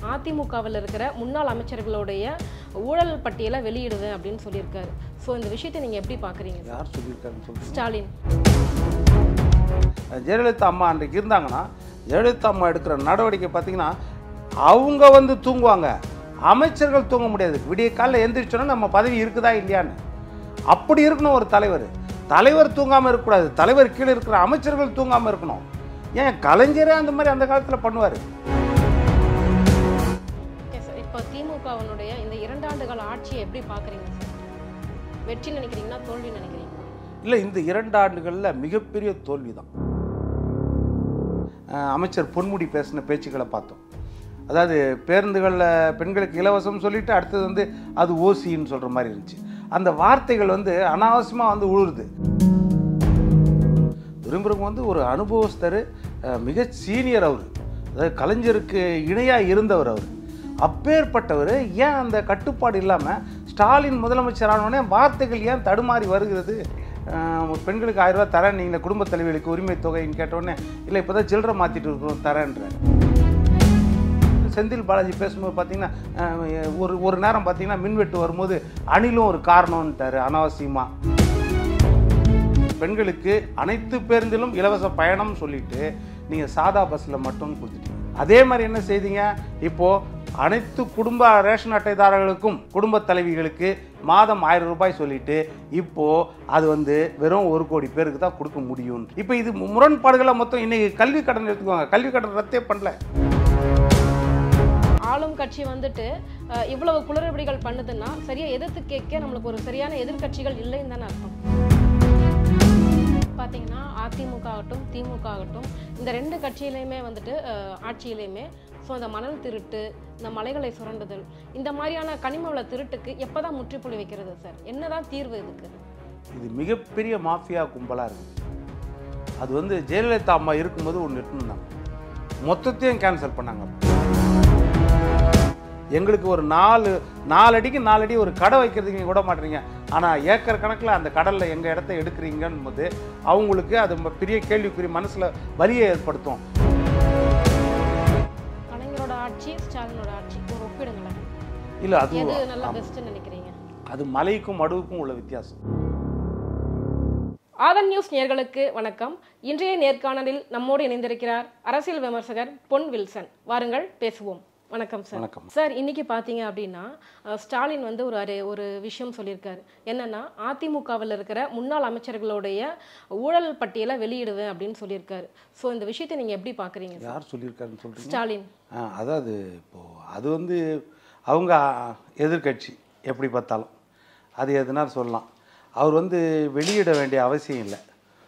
அதிமுகவில் இருக்கிற முன்னாள் அமைச்சர்களுடைய ஊழல் பட்டியலை வெளியிடுவேன் அப்படின்னு சொல்லியிருக்காரு ஸோ இந்த விஷயத்தை நீங்கள் எப்படி பார்க்குறீங்க யார் சொல்லியிருக்காருன்னு சொல்றீங்க ஸ்டாலின் ஜெயலலிதா அம்மா அன்றைக்கு இருந்தாங்கன்னா ஜெயலலிதா அம்மா எடுக்கிற நடவடிக்கை பார்த்தீங்கன்னா அவங்க வந்து தூங்குவாங்க அமைச்சர்கள் தூங்க முடியாது விடிய காலைல எந்திரிச்சோன்னா நம்ம பதவி இருக்குதா இல்லையான்னு அப்படி இருக்கணும் ஒரு தலைவர் தலைவர் தூங்காமல் இருக்கக்கூடாது தலைவர் கீழே இருக்கிற அமைச்சர்கள் தூங்காமல் இருக்கணும் ஏன் கலைஞரே அந்த மாதிரி அந்த காலத்தில் பண்ணுவார் ஓகே சார் இப்போ திமுகவினுடைய இந்த இரண்டு ஆண்டுகால ஆட்சியை எப்படி பார்க்குறீங்க சார் வெற்றி நினைக்கிறீங்களா தோல்வி நினைக்கிறீங்களா இல்லை இந்த இரண்டு ஆண்டுகளில் மிகப்பெரிய தோல்வி தான் அமைச்சர் பொன்முடி பேசின பேச்சுக்களை பார்த்தோம் அதாவது பேருந்துகளில் பெண்களுக்கு இலவசம் சொல்லிட்டு அடுத்தது வந்து அது ஓசின்னு சொல்கிற மாதிரி இருந்துச்சு அந்த வார்த்தைகள் வந்து அனாவசியமாக வந்து உழுருது விரும்புகிறவங்க வந்து ஒரு அனுபவஸ்தர் அஹ், மிக சீனியர் அவர் அதாவது கலைஞருக்கு இணையாக இருந்தவர் அவர் அப்பேற்பட்டவர் ஏன் அந்த கட்டுப்பாடு இல்லாமல் ஸ்டாலின் முதலமைச்சர் ஆனவுடனே வார்த்தைகள் ஏன் தடுமாறி வருகிறது அஹ், பெண்களுக்கு ஆயிரம் ரூபாய் தரேன் நீங்கள் குடும்பத் தலைவிகளுக்கு உரிமை தொகைன்னு கேட்டோடனே இல்லை இப்போ தான் சில்லறை மாற்றிட்டு இருக்கிறோம் தரேன்ற செந்தில் பாலாஜி பேசும்போது பார்த்தீங்கன்னா அஹ், ஒரு ஒரு நேரம் பார்த்தீங்கன்னா மின்வெட்டு வரும்போது அணிலும் ஒரு காரணம்ன்ட்டாரு அனாவசியமாக பெண்களுக்கு அனைத்து பேருந்திலும் இலவச பயணம் சொல்லிட்டு நீங்கள் சாதா பஸ்ஸில் மட்டும் கொடுத்துட்டீங்க அதே மாதிரி என்ன செய்தீங்க இப்போ அனைத்து குடும்ப ரேஷன் அட்டைதாரர்களுக்கும் குடும்ப தலைவிகளுக்கு மாதம் ஆயிரம் ரூபாய் சொல்லிட்டு இப்போ அது வந்து வெறும் ஒரு கோடி பேருக்கு தான் கொடுக்க முடியும் இப்போ இது முரண்பாடுகளை மொத்தம் இன்னைக்கு கல்வி கடன் எடுத்துக்கோங்க கல்வி கடன் ரத்தே பண்ணல ஆளும் கட்சி வந்துட்டு அஹ், இவ்வளவு குளறுபடிகள் பண்ணுதுன்னா சரியா எதிர்த்து கேட்க நம்மளுக்கு ஒரு சரியான எதிர்க்கட்சிகள் இல்லைன்னு தானே அர்த்தம் பார்த்தீங்கன்னா அதிமுக ஆகட்டும் திமுக ஆகட்டும் இந்த ரெண்டு கட்சியிலையுமே வந்துட்டு அஹ், ஆட்சியிலையுமே ஸோ இந்த மணல் திருட்டு இந்த மலைகளை சுரண்டுதல் இந்த மாதிரியான கனிம வள திருட்டுக்கு எப்போ தான் முற்றுப்புள்ளி வைக்கிறது சார் என்னதான் தீர்வு இதுக்கு இது மிகப்பெரிய மாஃபியா கும்பலாக இருக்குது அது வந்து ஜெயலலிதா அம்மா இருக்கும்போது ஒன்று இருந்தாங்க மொத்தத்தையும் கேன்சல் பண்ணாங்க எங்களுக்கு ஒரு நாலு நாலு அடிக்கு நாலு அடி ஒரு கடை வைக்கிறதுக்கு கூட மாட்டீங்க ஆனால் ஏக்கர் கணக்கில் அந்த கடலில் எங்கள் இடத்த எடுக்கிறீங்கன்னு போது அவங்களுக்கு அது ம- பெரிய கேள்விக்குறி மனசில் வலியை ஏற்படுத்தும் கலைஞரோட ஆட்சி ஸ்டாலினோட ஆட்சி ஒரு ஒப்பிடுங்களேன் இல்லை அது எது நல்லா பெஸ்ட்னு நினைக்கிறீங்க அது மலைக்கும் மடுவுக்கும் உள்ள வித்தியாசம் ஆதன் நியூஸ் நேர்களுக்கு வணக்கம் இன்றைய நேர்காணலில் நம்மோடு இணைந்திருக்கிறார் அரசியல் விமர்சகர் பொன் வில்சன் வாருங்கள் பேசுவோம் வணக்கம் சார் வணக்கம். சார் இன்னைக்கு பார்த்தீங்க அப்படின்னா அஹ், ஸ்டாலின் வந்து ஒரு அரு- ஒரு விஷயம் சொல்லியிருக்காரு என்னன்னா அதிமுகவில் இருக்கிற முன்னாள் அமைச்சர்களுடைய ஊழல் பட்டியலை வெளியிடுவேன் அப்படின்னு சொல்லியிருக்காரு ஸோ இந்த விஷயத்தை நீங்க எப்படி பார்க்குறீங்க யார் சொல்லியிருக்காருன்னு சொல்கிறீங்க ஸ்டாலின் ஆ, அதாவது இப்போது அது வந்து அவங்க எதிர்க்கட்சி எப்படி பார்த்தாலும் அது எதுனாலும் சொல்லலாம் அவர் வந்து வெளியிட வேண்டிய அவசியம் இல்லை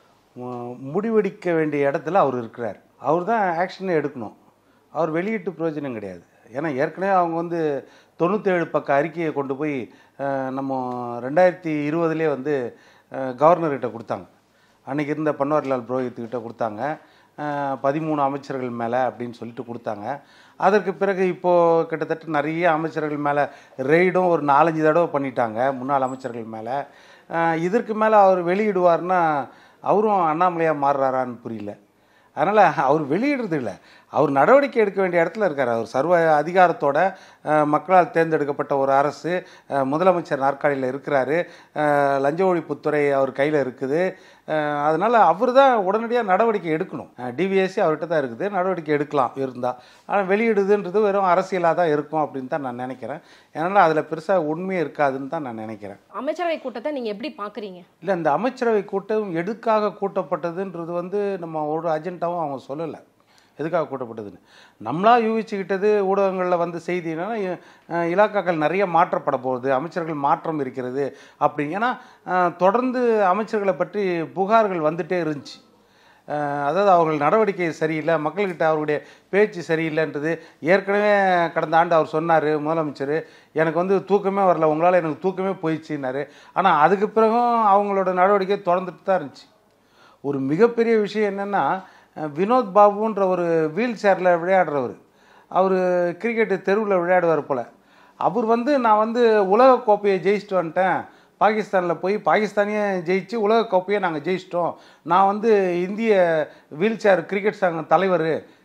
மு- முடிவெடுக்க வேண்டிய இடத்துல அவர் இருக்கிறார் அவர் தான் ஆக்ஷனே எடுக்கணும் அவர் வெளியிட்டு பிரயோஜனம் கிடையாது ஏன்னா ஏற்கனவே அவங்க வந்து தொண்ணூற்றேழு பக்க அறிக்கையை கொண்டு போய் அஹ், நம்ம ரெண்டாயிரத்தி இருபதுலேயே வந்து அஹ், கவர்னர்கிட்ட கொடுத்தாங்க அன்னைக்கு இருந்த பன்வாரிலால் புரோஹித்துக்கிட்ட கொடுத்தாங்க அஹ், பதிமூணு அமைச்சர்கள் மேலே அப்படின்னு சொல்லிட்டு கொடுத்தாங்க அதற்கு பிறகு இப்போது கிட்டத்தட்ட நிறைய அமைச்சர்கள் மேலே ரெய்டும் ஒரு நாலஞ்சு தடவை பண்ணிட்டாங்க முன்னாள் அமைச்சர்கள் மேலே இதற்கு மேலே அவர் வெளியிடுவார்னா அவரும் அண்ணாமலையாக மாறுறாரான்னு புரியல அதனால் அவர் வெளியிடுறது இல்லை அவர் நடவடிக்கை எடுக்க வேண்டிய இடத்துல இருக்கார் அவர் சர்வ அதிகாரத்தோட அஹ், மக்களால் தேர்ந்தெடுக்கப்பட்ட ஒரு அரசு அஹ், முதலமைச்சர் நாற்காலியில் இருக்கிறாரு அஹ், லஞ்ச ஒழிப்புத்துறை அவர் கையில் இருக்குது அதனால் அவர் தான் உடனடியாக நடவடிக்கை எடுக்கணும் டிவிஎஸ்சி அவர்கிட்ட தான் இருக்குது நடவடிக்கை எடுக்கலாம் இருந்தால் ஆனால் வெளியிடுதுன்றது வெறும் அரசியலாக தான் இருக்கும் அப்படின்னு தான் நான் நினைக்கிறேன் அதனால் அதில் பெருசாக உண்மையே இருக்காதுன்னு தான் நான் நினைக்கிறேன் அமைச்சரவை கூட்டத்தை நீங்க எப்படி பார்க்குறீங்க இல்லை இந்த அமைச்சரவை கூட்டம் எதுக்காக கூட்டப்பட்டதுன்றது வந்து நம்ம ஒரு அஜெண்டாவும் அவங்க சொல்லலை எதுக்காக கூட்டப்பட்டதுன்னு நம்மளா யூகிச்சுக்கிட்டது ஊடகங்களில் வந்து செய்தி என்னன்னா இ- அஹ் இலாக்காக்கள் நிறைய மாற்றப்பட போகுது அமைச்சர்கள் மாற்றம் இருக்கிறது அப்படி ஏன்னா அஹ், தொடர்ந்து அமைச்சர்களை பற்றி புகார்கள் வந்துட்டே இருந்துச்சு அஹ், அதாவது அவர்கள் நடவடிக்கை சரியில்லை மக்கள்கிட்ட அவருடைய பேச்சு சரியில்லைன்றது ஏற்கனவே கடந்த ஆண்டு அவர் சொன்னார் முதலமைச்சர் எனக்கு வந்து தூக்கமே வரல உங்களால் எனக்கு தூக்கமே போயிடுச்சுன்னாரு ஆனால் அதுக்கு பிறகும் அவங்களோட நடவடிக்கை தொடர்ந்துட்டு தான் இருந்துச்சு ஒரு மிகப்பெரிய விஷயம் என்னென்னா வினோத் பாபுன்ற ஒரு வீல் சேரில் விளையாடுறவர் அவர் கிரிக்கெட்டு தெருவில் விளையாடுவார் போல் அவர் வந்து நான் வந்து உலக கோப்பையை ஜெயிச்சிட்டு வந்துட்டேன் பாகிஸ்தானில் போய் பாகிஸ்தானியே ஜெயிச்சு உலக கோப்பையை நாங்கள் ஜெயிச்சிட்டோம் நான் வந்து இந்திய வீல் சேர் கிரிக்கெட் சங்க தலைவர்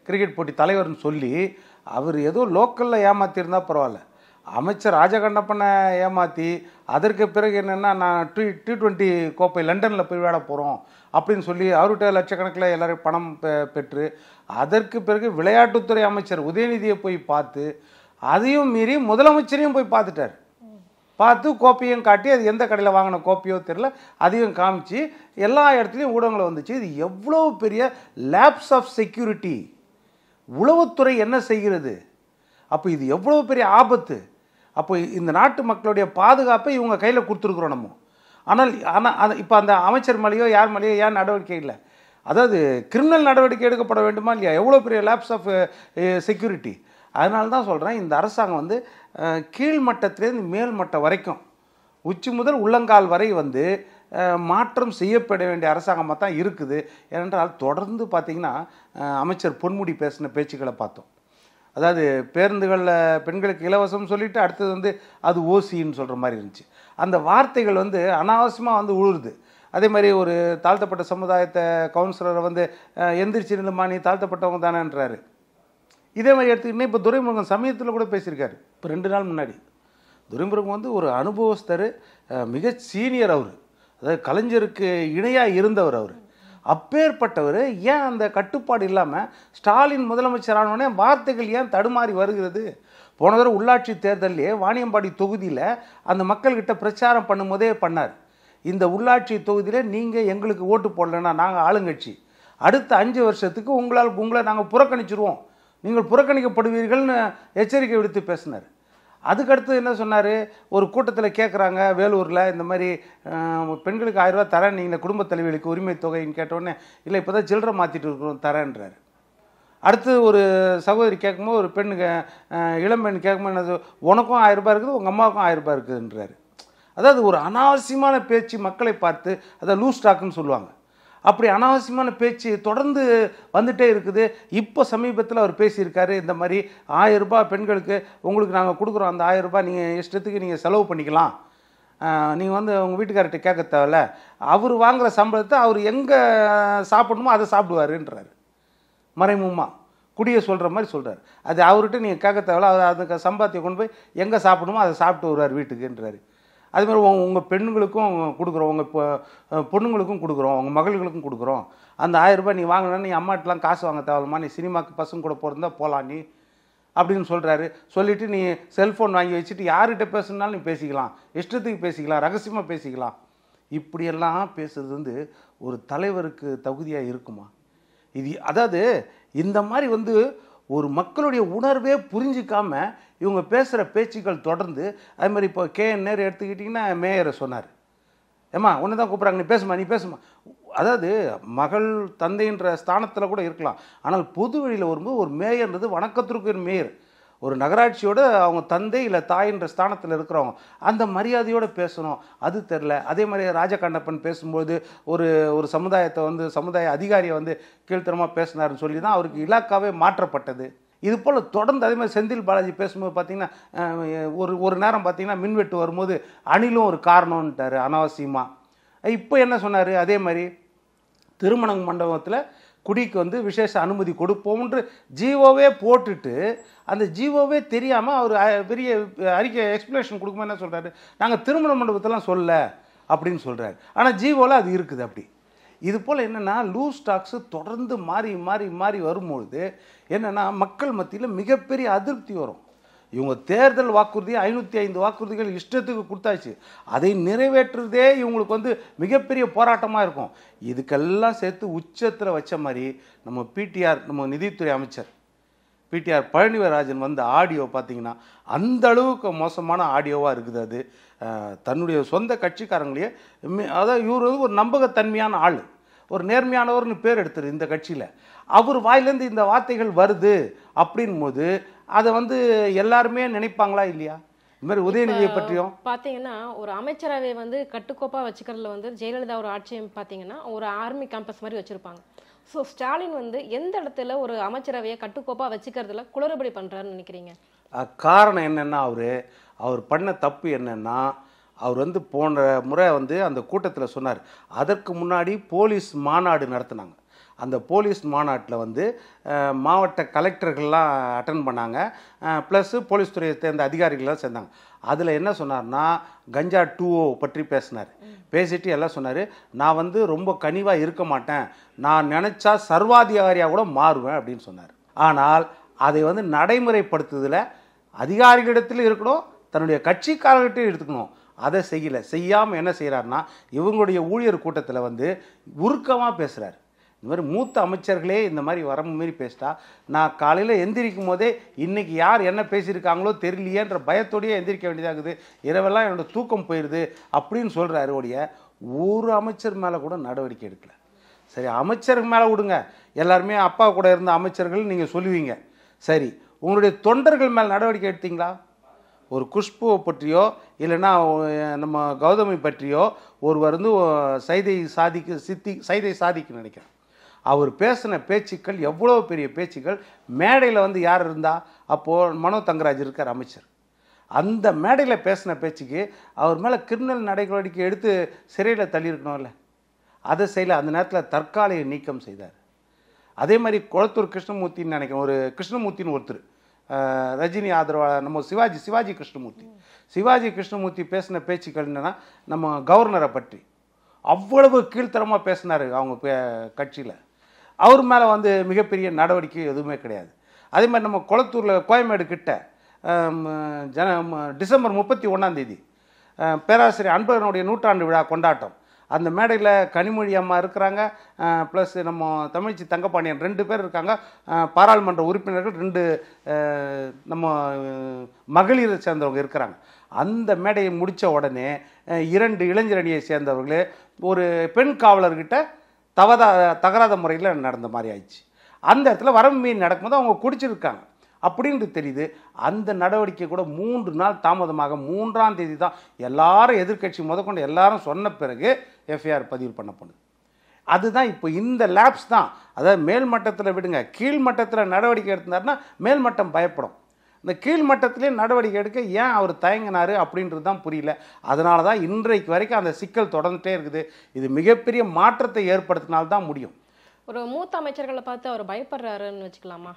கிரிக்கெட் போட்டி தலைவர்னு சொல்லி அவர் ஏதோ லோக்கலில் ஏமாத்திருந்தா பரவாயில்ல அமைச்சர் ராஜகண்ணப்பனை ஏமாற்றி அதற்கு பிறகு என்னென்னா நான் டி டி டுவெண்ட்டி கோப்பை லண்டனில் போய் விளையாட போகிறோம் அப்படின்னு சொல்லி அவர்கிட்ட லட்சக்கணக்கில் எல்லாரும் பணம் பெ- பெற்று அதற்கு பிறகு விளையாட்டுத்துறை அமைச்சர் உதயநிதியை போய் பார்த்து அதையும் மீறி முதலமைச்சரையும் போய் பார்த்துட்டார் பார்த்து கோப்பையும் காட்டி அது எந்த கடையில் வாங்கின கோப்பையோ தெரில அதையும் காமிச்சு எல்லா இடத்துலையும் ஊடகங்கள் வந்துச்சு இது எவ்வளோ பெரிய லேப்ஸ் ஆஃப் செக்யூரிட்டி உளவுத்துறை என்ன செய்கிறது அப்போ இது எவ்வளோ பெரிய ஆபத்து அப்போ இந்த நாட்டு மக்களுடைய பாதுகாப்பை இவங்க கையில் கொடுத்துருக்குறோம் நம்ம ஆனால் ஆனால் அது இப்போ அந்த அமைச்சர் மேலேயோ யார் மேலேயோ ஏன் நடவடிக்கை இல்லை அதாவது கிரிமினல் நடவடிக்கை எடுக்கப்பட வேண்டுமா இல்லையா எவ்வளோ பெரிய லேப்ஸ் ஆஃப் செக்யூரிட்டி அதனால தான் சொல்கிறேன் இந்த அரசாங்கம் வந்து அஹ், கீழ்மட்டத்திலேருந்து மேல் மட்டம் வரைக்கும் உச்சி முதல் உள்ளங்கால் வரை வந்து அஹ், மாற்றம் செய்யப்பட வேண்டிய அரசாங்கமாக தான் இருக்குது ஏனென்றால் தொடர்ந்து பார்த்தீங்கன்னா அஹ், அமைச்சர் பொன்முடி பேசின பேச்சுக்களை பார்த்தோம் அதாவது பேருந்துகளில் பெண்களுக்கு இலவசம் சொல்லிட்டு அடுத்தது வந்து அது ஓசின்னு சொல்கிற மாதிரி இருந்துச்சு அந்த வார்த்தைகள் வந்து அனாவசியமாக வந்து உழுருது அதே மாதிரி ஒரு தாழ்த்தப்பட்ட சமுதாயத்தை கவுன்சிலரை வந்து அஹ், எந்திரிச்சு நில்லுமா நீ தாழ்த்தப்பட்டவங்க தானேன்றாரு இதே மாதிரி எடுத்துக்கிட்டே இப்போ துரைமுருகன் சமயத்தில் கூட பேசியிருக்காரு இப்போ ரெண்டு நாள் முன்னாடி துரைமுருகன் வந்து ஒரு அனுபவஸ்தர் அஹ், மிக சீனியர் அவர் அதாவது கலைஞருக்கு இணையாக இருந்தவர் அவர் அப்பேற்பட்டவர் ஏன் அந்த கட்டுப்பாடு இல்லாமல் ஸ்டாலின் முதலமைச்சர் ஆனோடனே வார்த்தைகள் ஏன் தடுமாறி வருகிறது போன தடவை உள்ளாட்சி தேர்தல்லே வாணியம்பாடி தொகுதியில் அந்த மக்கள்கிட்ட பிரச்சாரம் பண்ணும்போதே பண்ணார் இந்த உள்ளாட்சி தொகுதியில் நீங்கள் எங்களுக்கு ஓட்டு போடலைன்னா நாங்கள் ஆளுங்கட்சி அடுத்த அஞ்சு வருஷத்துக்கு உங்களால் உங்களை நாங்கள் புறக்கணிச்சிருவோம் நீங்கள் புறக்கணிக்கப்படுவீர்கள்னு எச்சரிக்கை விடுத்து பேசினார் அதுக்கடுத்து என்ன சொன்னார் ஒரு கூட்டத்தில் கேட்குறாங்க வேலூரில் இந்த மாதிரி அஹ், பெண்களுக்கு ஆயிரம் ரூபாய் தரேன் நீங்கள் குடும்பத் தலைவிகளுக்கு உரிமை தொகைன்னு கேட்டோடனே இல்லை இப்போ தான் சில்லறை மாற்றிட்டு இருக்கிறோம் தரேன்றாரு அடுத்து ஒரு சகோதரி கேட்கும்போது ஒரு பெண்ணுக்கு அஹ், இளம்பெண் கேட்கும்போது என்னது, உனக்கும் ஆயிரம் ரூபாய் இருக்குது உங்கள் அம்மாவுக்கும் ஆயிரம் ரூபாய் இருக்குன்றாரு அதாவது ஒரு அனாவசியமான பேச்சு மக்களை பார்த்து அதை லூஸ் டாக்குன்னு சொல்லுவாங்க அப்படி அனாவசியமான பேச்சு தொடர்ந்து வந்துட்டே இருக்குது இப்போ சமீபத்தில் அவர் பேசியிருக்காரு இந்த மாதிரி ஆயிரம் ரூபாய் பெண்களுக்கு உங்களுக்கு நாங்கள் கொடுக்குறோம் அந்த ஆயிரம் ரூபாய் நீங்கள் இஷ்டத்துக்கு நீங்கள் செலவு பண்ணிக்கலாம் நீங்கள் வந்து உங்கள் வீட்டுக்கார்ட்ட கேட்க தேவையில்ல அவர் வாங்குற சம்பளத்தை அவர் எங்கே சாப்பிடணுமோ அதை சாப்பிடுவாருன்றாரு மறைமுகமாக குடியை சொல்கிற மாதிரி சொல்கிறார் அது அவர்கிட்ட நீங்கள் கேட்க தேவையில்ல அவர் அதுக்கு சம்பாத்தியம் கொண்டு போய் எங்கே சாப்பிடணுமோ அதை சாப்பிட்டு வருவார் வீட்டுக்குன்றாரு அது மாதிரி உங்க- உங்கள் பெண்களுக்கும் கொடுக்குறோம் உங்கள் பொண்ணுங்களுக்கும் கொடுக்குறோம் உங்கள் மகள்களுக்கும் கொடுக்குறோம் அந்த ஆயிரம் ரூபாய் நீ வாங்கினா நீ அம்மாட்டெலாம் காசு வாங்க தேவையில்லம்மா நீ சினிமாக்கு பசங்க கூட போகிறதா போகலாம் நீ அப்படின்னு சொல்கிறாரு சொல்லிவிட்டு நீ செல்ஃபோன் வாங்கி வச்சுட்டு யார்கிட்ட பேசுனாலும் நீ பேசிக்கலாம் இஷ்டத்துக்கு பேசிக்கலாம் ரகசியமாக பேசிக்கலாம் இப்படியெல்லாம் பேசுறது வந்து ஒரு தலைவருக்கு தகுதியாக இருக்குமா இது அதாவது இந்த மாதிரி வந்து ஒரு மக்களுடைய உணர்வே புரிஞ்சிக்காம இவங்க பேசுகிற பேச்சுக்கள் தொடர்ந்து அதே மாதிரி இப்போ கே என் நேரு எடுத்துக்கிட்டிங்கன்னா மேயரை சொன்னார் ஏம்மா ஒன்று தான் கூப்பிட்றாங்க நீ பேசுமா நீ பேசுமா அதாவது மகள் தந்தைன்ற ஸ்தானத்தில் கூட இருக்கலாம் ஆனால் பொது வழியில் வரும்போது ஒரு மேயர்ன்றது வணக்கத்திற்கு ஒரு மேயர் ஒரு நகராட்சியோட அவங்க தந்தை இல்லை தாயின்ற ஸ்தானத்தில் இருக்கிறவங்க அந்த மரியாதையோடு பேசணும் அது தெரில அதே மாதிரி ராஜகண்ணப்பன் பேசும்போது ஒரு ஒரு சமுதாயத்தை வந்து சமுதாய அதிகாரியை வந்து கீழ்த்தரமாக பேசினாருன்னு சொல்லி தான் அவருக்கு இலாக்காவே மாற்றப்பட்டது இது போல் தொடர்ந்து அதே மாதிரி செந்தில் பாலாஜி பேசும்போது பார்த்தீங்கன்னா அஹ், ஒரு ஒரு நேரம் பார்த்தீங்கன்னா மின்வெட்டு வரும்போது அணிலும் ஒரு காரணம்ன்ட்டார் அனாவசியமாக இப்போ என்ன சொன்னார் அதே மாதிரி திருமண மண்டபத்தில் குடிக்கு வந்து விசேஷ அனுமதி கொடுப்போம்ன்று ஜீவோவே போட்டுட்டு அந்த ஜீவோவே தெரியாமல் அவர் அஹ், பெரிய அறிக்கை எக்ஸ்பிளேஷன் கொடுக்கும்போது என்ன சொல்கிறாரு நாங்கள் திருமண மண்டபத்தெல்லாம் சொல்ல அப்படின்னு சொல்கிறாரு ஆனால் ஜீவோவில் அது இருக்குது அப்படி இது போல் என்னென்னா லூஸ் ஸ்டாக்ஸு தொடர்ந்து மாறி மாறி மாறி வரும்பொழுது என்னென்னா மக்கள் மத்தியில் மிகப்பெரிய அதிருப்தி வரும் இவங்க தேர்தல் வாக்குறுதி ஐநூற்றி ஐந்து வாக்குறுதிகள் இஷ்டத்துக்கு கொடுத்தாச்சு அதை நிறைவேற்றுறதே இவங்களுக்கு வந்து மிகப்பெரிய போராட்டமாக இருக்கும் இதுக்கெல்லாம் சேர்த்து உச்சத்தில் வச்ச மாதிரி நம்ம பிடிஆர் நம்ம நிதித்துறை அமைச்சர் பிடிஆர் பழனிவராஜன் வந்த ஆடியோ பார்த்தீங்கன்னா அந்த அளவுக்கு மோசமான ஆடியோவாக இருக்குது அது அஹ், தன்னுடைய சொந்த கட்சிக்காரங்களையே மி- அதாவது இவர் வந்து ஒரு நம்பகத்தன்மையான ஆள் ஒரு நேர்மையானவர்னு பேர் எடுத்துரு இந்த கட்சியில் அவர் வாயிலேருந்து இந்த வார்த்தைகள் வருது அப்படின் போது அதை வந்து எல்லாருமே நினைப்பாங்களா இல்லையா இந்த மாதிரி உதயநிதியை பற்றியும் பாத்தீங்கன்னா ஒரு அமைச்சரவை வந்து கட்டுக்கோப்பா வச்சுக்கிறதுல வந்து ஜெயலலிதா ஒரு ஆட்சியம் பாத்தீங்கன்னா ஒரு ஆர்மி கேம்பஸ் மாதிரி வச்சிருப்பாங்க ஸோ ஸ்டாலின் வந்து எந்த இடத்துல ஒரு அமைச்சரவையை கட்டுக்கோப்பா வச்சுக்கிறதுல குளறுபடி பண்றாருன்னு நினைக்கிறீங்க அஹ், காரணம் என்னென்னா அவர் அவர் பண்ண தப்பு என்னென்னா அவர் வந்து போன முறை வந்து அந்த கூட்டத்தில் சொன்னார் அதற்கு முன்னாடி போலீஸ் மாநாடு நடத்தினாங்க அந்த போலீஸ் மாநாட்டில் வந்து அஹ், மாவட்ட கலெக்டர்கள்லாம் அட்டன் பண்ணாங்க ப்ளஸ்ஸு போலீஸ் துறையை சேர்ந்த அதிகாரிகள்லாம் சேர்ந்தாங்க அதில் என்ன சொன்னார்னா கஞ்சா டூ ஓ பற்றி பேசினார் பேசிட்டு எல்லாம் சொன்னார் நான் வந்து ரொம்ப கனிவாக இருக்க மாட்டேன் நான் நினச்சா சர்வாதிகாரியாக கூட மாறுவேன் அப்படின்னு சொன்னார் ஆனால் அதை வந்து நடைமுறைப்படுத்துதல அதிகாரிகளிடத்தில் இருக்கணும் தன்னுடைய கட்சிக்காரர்கிட்டையும் எடுத்துக்கணும் அதை செய்யலை செய்யாமல் என்ன செய்கிறாருன்னா இவங்களுடைய ஊழியர் கூட்டத்தில் வந்து உருக்கமாக பேசுகிறார் இந்த மாதிரி மூத்த அமைச்சர்களே இந்த மாதிரி வரம்பு மீறி பேசிட்டா நான் காலையில் எந்திரிக்கும் போதே இன்னைக்கு யார் என்ன பேசியிருக்காங்களோ தெரியலையேன்ற பயத்தோடயே எந்திரிக்க வேண்டியதாகுது இரவெல்லாம் என்னோட தூக்கம் போயிடுது அப்படின்னு சொல்கிறாரு ஒழிய ஒரு அமைச்சர் மேலே கூட நடவடிக்கை எடுக்கல சரி அமைச்சருக்கு மேலே விடுங்க எல்லாருமே அப்பா கூட இருந்த அமைச்சர்கள் நீங்கள் சொல்லுவீங்க சரி உங்களுடைய தொண்டர்கள் மேலே நடவடிக்கை எடுத்தீங்களா ஒரு குஷ்புவை பற்றியோ இல்லைன்னா அஹ், நம்ம கௌதமி பற்றியோ ஒருவர் வந்து அஹ், சைதை சாதிக்கு சித்தி சைதை சாதிக்கு நினைக்கிறேன் அவர் பேசின பேச்சுக்கள் எவ்வளோ பெரிய பேச்சுக்கள் மேடையில் வந்து யார் இருந்தா அப்போது மனோ தங்கராஜ் இருக்கார் அமைச்சர் அந்த மேடையில் பேசின பேச்சுக்கு அவர் மேலே கிரிமினல் நடவடிக்கை எடுத்து சிறையில் தள்ளியிருக்கணும்ல அதை செய்யல அந்த நேரத்தில் தற்காலிக நீக்கம் செய்தார் அதே மாதிரி குளத்தூர் கிருஷ்ணமூர்த்தின்னு நினைக்கிறேன் ஒரு கிருஷ்ணமூர்த்தின்னு ஒருத்தர் அஹ், ரஜினி ஆதரவாளர் நம்ம சிவாஜி சிவாஜி கிருஷ்ணமூர்த்தி சிவாஜி கிருஷ்ணமூர்த்தி பேசின பேச்சுக்கள் என்னன்னா நம்ம கவர்னரை பற்றி அவ்வளவு கீழ்த்தரமாக பேசினார் அவங்க கட்சியில் அவர் மேலே வந்து மிகப்பெரிய நடவடிக்கை எதுவுமே கிடையாது அதே மாதிரி நம்ம குளத்தூரில் கோயம்பேடு கிட்ட அஹ், ஜன ம- டிசம்பர் முப்பத்தி ஒன்றாம் தேதி அஹ், பேராசிரியர் அன்பழகனுடைய நூற்றாண்டு விழா கொண்டாட்டம் அந்த மேடையில் கனிமொழி அம்மா இருக்கிறாங்க ப்ளஸ் நம்ம தமிழ்ச்சி தங்கப்பாண்டியன் ரெண்டு பேர் இருக்காங்க அஹ், பாராளுமன்ற உறுப்பினர்கள் ரெண்டு அஹ், நம்ம அஹ், மகளிரை சேர்ந்தவங்க இருக்கிறாங்க அந்த மேடையை முடித்த உடனே அஹ், இரண்டு இளைஞரணியை சேர்ந்தவர்களே ஒரு பெண் காவலர்கிட்ட தவதா தகராத முறையில் நடந்த மாதிரி ஆயிடுச்சு அந்த இடத்துல வரம்பு மீறி நடக்கும்போது அவங்க குடிச்சிருக்காங்க அப்படின்ட்டு தெரியுது அந்த நடவடிக்கை கூட மூன்று நாள் தாமதமாக மூன்றாம் தேதி தான் எல்லாரும் எதிர்க்கட்சி முதற்கொண்டு எல்லாரும் சொன்ன பிறகு எஃப்ஐஆர் பதிவு பண்ணப்படுது அதுதான் இப்போ இந்த லேப்ஸ் தான் அதாவது மேல் மட்டத்தில் விடுங்க கீழ் மட்டத்தில் நடவடிக்கை எடுத்தாருன்னா மேல் மட்டம் பயப்படும் இந்த கீழ் மட்டத்திலே நடவடிக்கை எடுக்க ஏன் அவர் தயங்கினாரு அப்படின்றது தான் புரியல அதனால தான் இன்றைக்கு வரைக்கும் அந்த சிக்கல் தொடர்ந்துட்டே இருக்குது இது மிகப்பெரிய மாற்றத்தை ஏற்படுத்தினால்தான் முடியும் ஒரு மூத்த அமைச்சர்களை பார்த்து அவர் பயப்படுறாருன்னு வச்சுக்கலாமா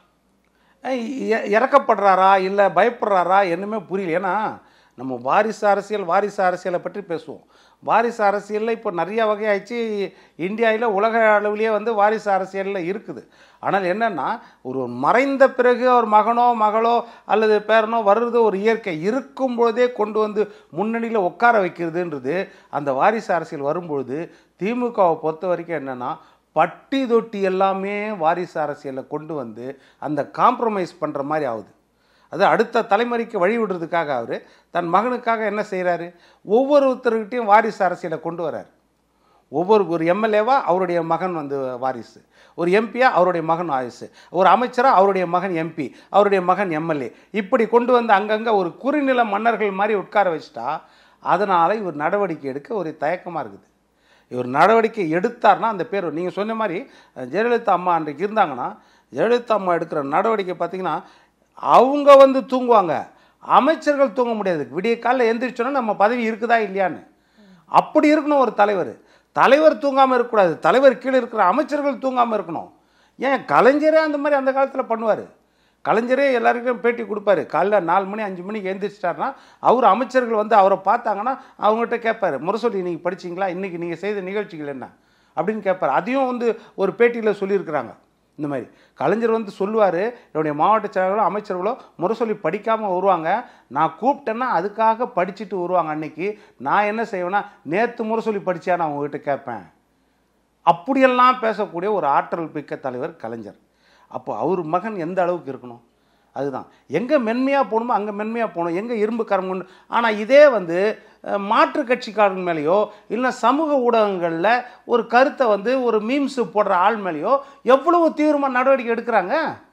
அஹ் இ- இறக்கப்படுறாரா இல்லை பயப்படுறாரா என்னமே புரியல ஏன்னா நம்ம வாரிசு அரசியல் வாரிசு அரசியலை பற்றி பேசுவோம் வாரிசு அரசியலில் இப்போ நிறைய வகையாச்சு இந்தியாவில் உலக அளவிலேயே வந்து வாரிசு அரசியலில் இருக்குது ஆனால் என்னென்னா ஒரு மறைந்த பிறகு ஒரு மகனோ மகளோ அல்லது பேரனோ வர்றது ஒரு இயற்கை இருக்கும் பொழுதே கொண்டு வந்து முன்னணியில் உட்கார வைக்கிறதுன்றது அந்த வாரிசு அரசியல் வரும்பொழுது திமுகவை பொறுத்த வரைக்கும் என்னென்னா பட்டி தொட்டி எல்லாமே வாரிசு அரசியலில் கொண்டு வந்து அந்த காம்ப்ரமைஸ் பண்ணுற மாதிரி ஆகுது அது அடுத்த தலைமுறைக்கு வழி விடுறதுக்காக அவர் தன் மகனுக்காக என்ன செய்கிறாரு ஒவ்வொருத்தருக்கிட்டையும் வாரிசு அரசியலை கொண்டு வரார் ஒவ்வொரு ஒரு எம்எல்ஏவா அவருடைய மகன் வந்து வாரிசு ஒரு எம்பியா அவருடைய மகன் வாரிசு ஒரு அமைச்சரா அவருடைய மகன் எம்பி அவருடைய மகன் எம்எல்ஏ இப்படி கொண்டு வந்து அங்கங்கே ஒரு குறுநில மன்னர்கள் மாதிரி உட்கார வச்சுட்டா அதனால் இவர் நடவடிக்கை எடுக்க ஒரு தயக்கமாக இருக்குது இவர் நடவடிக்கை எடுத்தார்னா அந்த பேர் நீங்கள் சொன்ன மாதிரி அஹ், ஜெயலலிதா அம்மா அன்றைக்கு இருந்தாங்கன்னா ஜெயலலிதா அம்மா எடுக்கிற நடவடிக்கை பார்த்தீங்கன்னா அவங்க வந்து தூங்குவாங்க அமைச்சர்கள் தூங்க முடியாது விடிய காலைல எந்திரிச்சோன்னா நம்ம பதவி இருக்குதா இல்லையான்னு அப்படி இருக்கணும் ஒரு தலைவர் தலைவர் தூங்காமல் இருக்கக்கூடாது தலைவர் கீழே இருக்கிற அமைச்சர்கள் தூங்காமல் இருக்கணும் ஏன் கலைஞரே அந்த மாதிரி அந்த காலத்தில் பண்ணுவார் கலைஞரே எல்லாருக்கும் பேட்டி கொடுப்பாரு காலைல நாலு மணி அஞ்சு மணிக்கு எந்திரிச்சிட்டாருன்னா அவர் அமைச்சர்கள் வந்து அவரை பார்த்தாங்கன்னா அவங்ககிட்ட கேட்பாரு முரசொலி நீங்கள் படிச்சீங்களா இன்றைக்கி நீங்கள் செய்த நிகழ்ச்சிகள் என்ன அப்படின்னு கேட்பாரு அதையும் வந்து ஒரு பேட்டியில் சொல்லியிருக்கிறாங்க இந்த மாதிரி கலைஞர் வந்து சொல்லுவார் என்னுடைய மாவட்ட செயலாளர்களோ அமைச்சர்களோ முரசொலி படிக்காமல் வருவாங்க நான் கூப்பிட்டேன்னா அதுக்காக படிச்சுட்டு வருவாங்க அன்னைக்கு நான் என்ன செய்வேன்னா நேற்று முரசொலி படித்தா நான் உங்ககிட்ட கேட்பேன் அப்படியெல்லாம் பேசக்கூடிய ஒரு ஆற்றல் மிக்க தலைவர் கலைஞர் அப்போ அவர் மகன் எந்த அளவுக்கு இருக்கணும் அதுதான் எங்கே மென்மையாக போகணுமோ அங்கே மென்மையாக போகணும் எங்கே இரும்பு கரம் கொண்டு ஆனால் இதே வந்து அஹ், மாற்று கட்சிக்காரங்க மேலேயோ இல்லை சமூக ஊடகங்களில் ஒரு கருத்தை வந்து ஒரு மீம்ஸ் போடுற ஆள் மேலேயோ எவ்வளவு தீவிரமாக நடவடிக்கை எடுக்கிறாங்க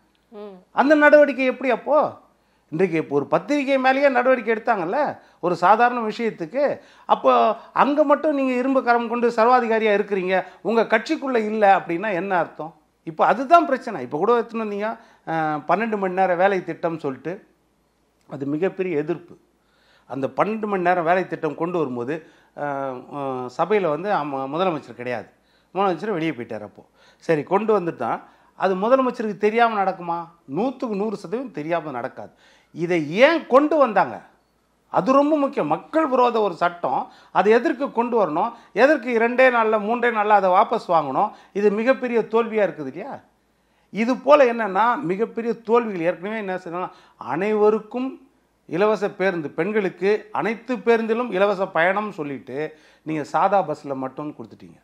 ம் அந்த நடவடிக்கை எப்படி அப்போ இன்றைக்கு இப்போ ஒரு பத்திரிகை மேலேயே நடவடிக்கை எடுத்தாங்கல்ல ஒரு சாதாரண விஷயத்துக்கு அப்போ அங்கே மட்டும் நீங்கள் இரும்பு கரம் கொண்டு சர்வாதிகாரியாக இருக்கிறீங்க உங்கள் கட்சிக்குள்ளே இல்லை அப்படின்னா என்ன அர்த்தம் இப்போ அதுதான் பிரச்சனை இப்போ கூட எடுத்துன்னு வந்தீங்க அஹ், பன்னெண்டு மணி நேரம் வேலை திட்டம் சொல்லிட்டு அது மிகப்பெரிய எதிர்ப்பு அந்த பன்னெண்டு மணி நேரம் வேலை திட்டம் கொண்டு வரும்போது சபையில் வந்து அம்ம- முதலமைச்சர் கிடையாது முதலமைச்சர் வெளியே போயிட்டார் அப்போ சரி கொண்டு வந்துட்டான் அது முதலமைச்சருக்கு தெரியாமல் நடக்குமா நூற்றுக்கு நூறு சதவீதம் தெரியாமல் நடக்காது இதை ஏன் கொண்டு வந்தாங்க அது ரொம்ப முக்கியம் மக்கள் விரோத ஒரு சட்டம் அதை எதற்கு கொண்டு வரணும் எதற்கு இரண்டே நாளில் மூன்றே நாளில் அதை வாபஸ் வாங்கணும் இது மிகப்பெரிய தோல்வியாக இருக்குது இல்லையா இது போல் என்னென்னா மிகப்பெரிய தோல்விகள் ஏற்கனவே என்ன செய்யணும் அனைவருக்கும் இலவச பேருந்து பெண்களுக்கு அனைத்து பேருந்திலும் இலவச பயணம் சொல்லிட்டு நீங்கள் சாதா பஸ்ஸில் மட்டும் கொடுத்துட்டீங்க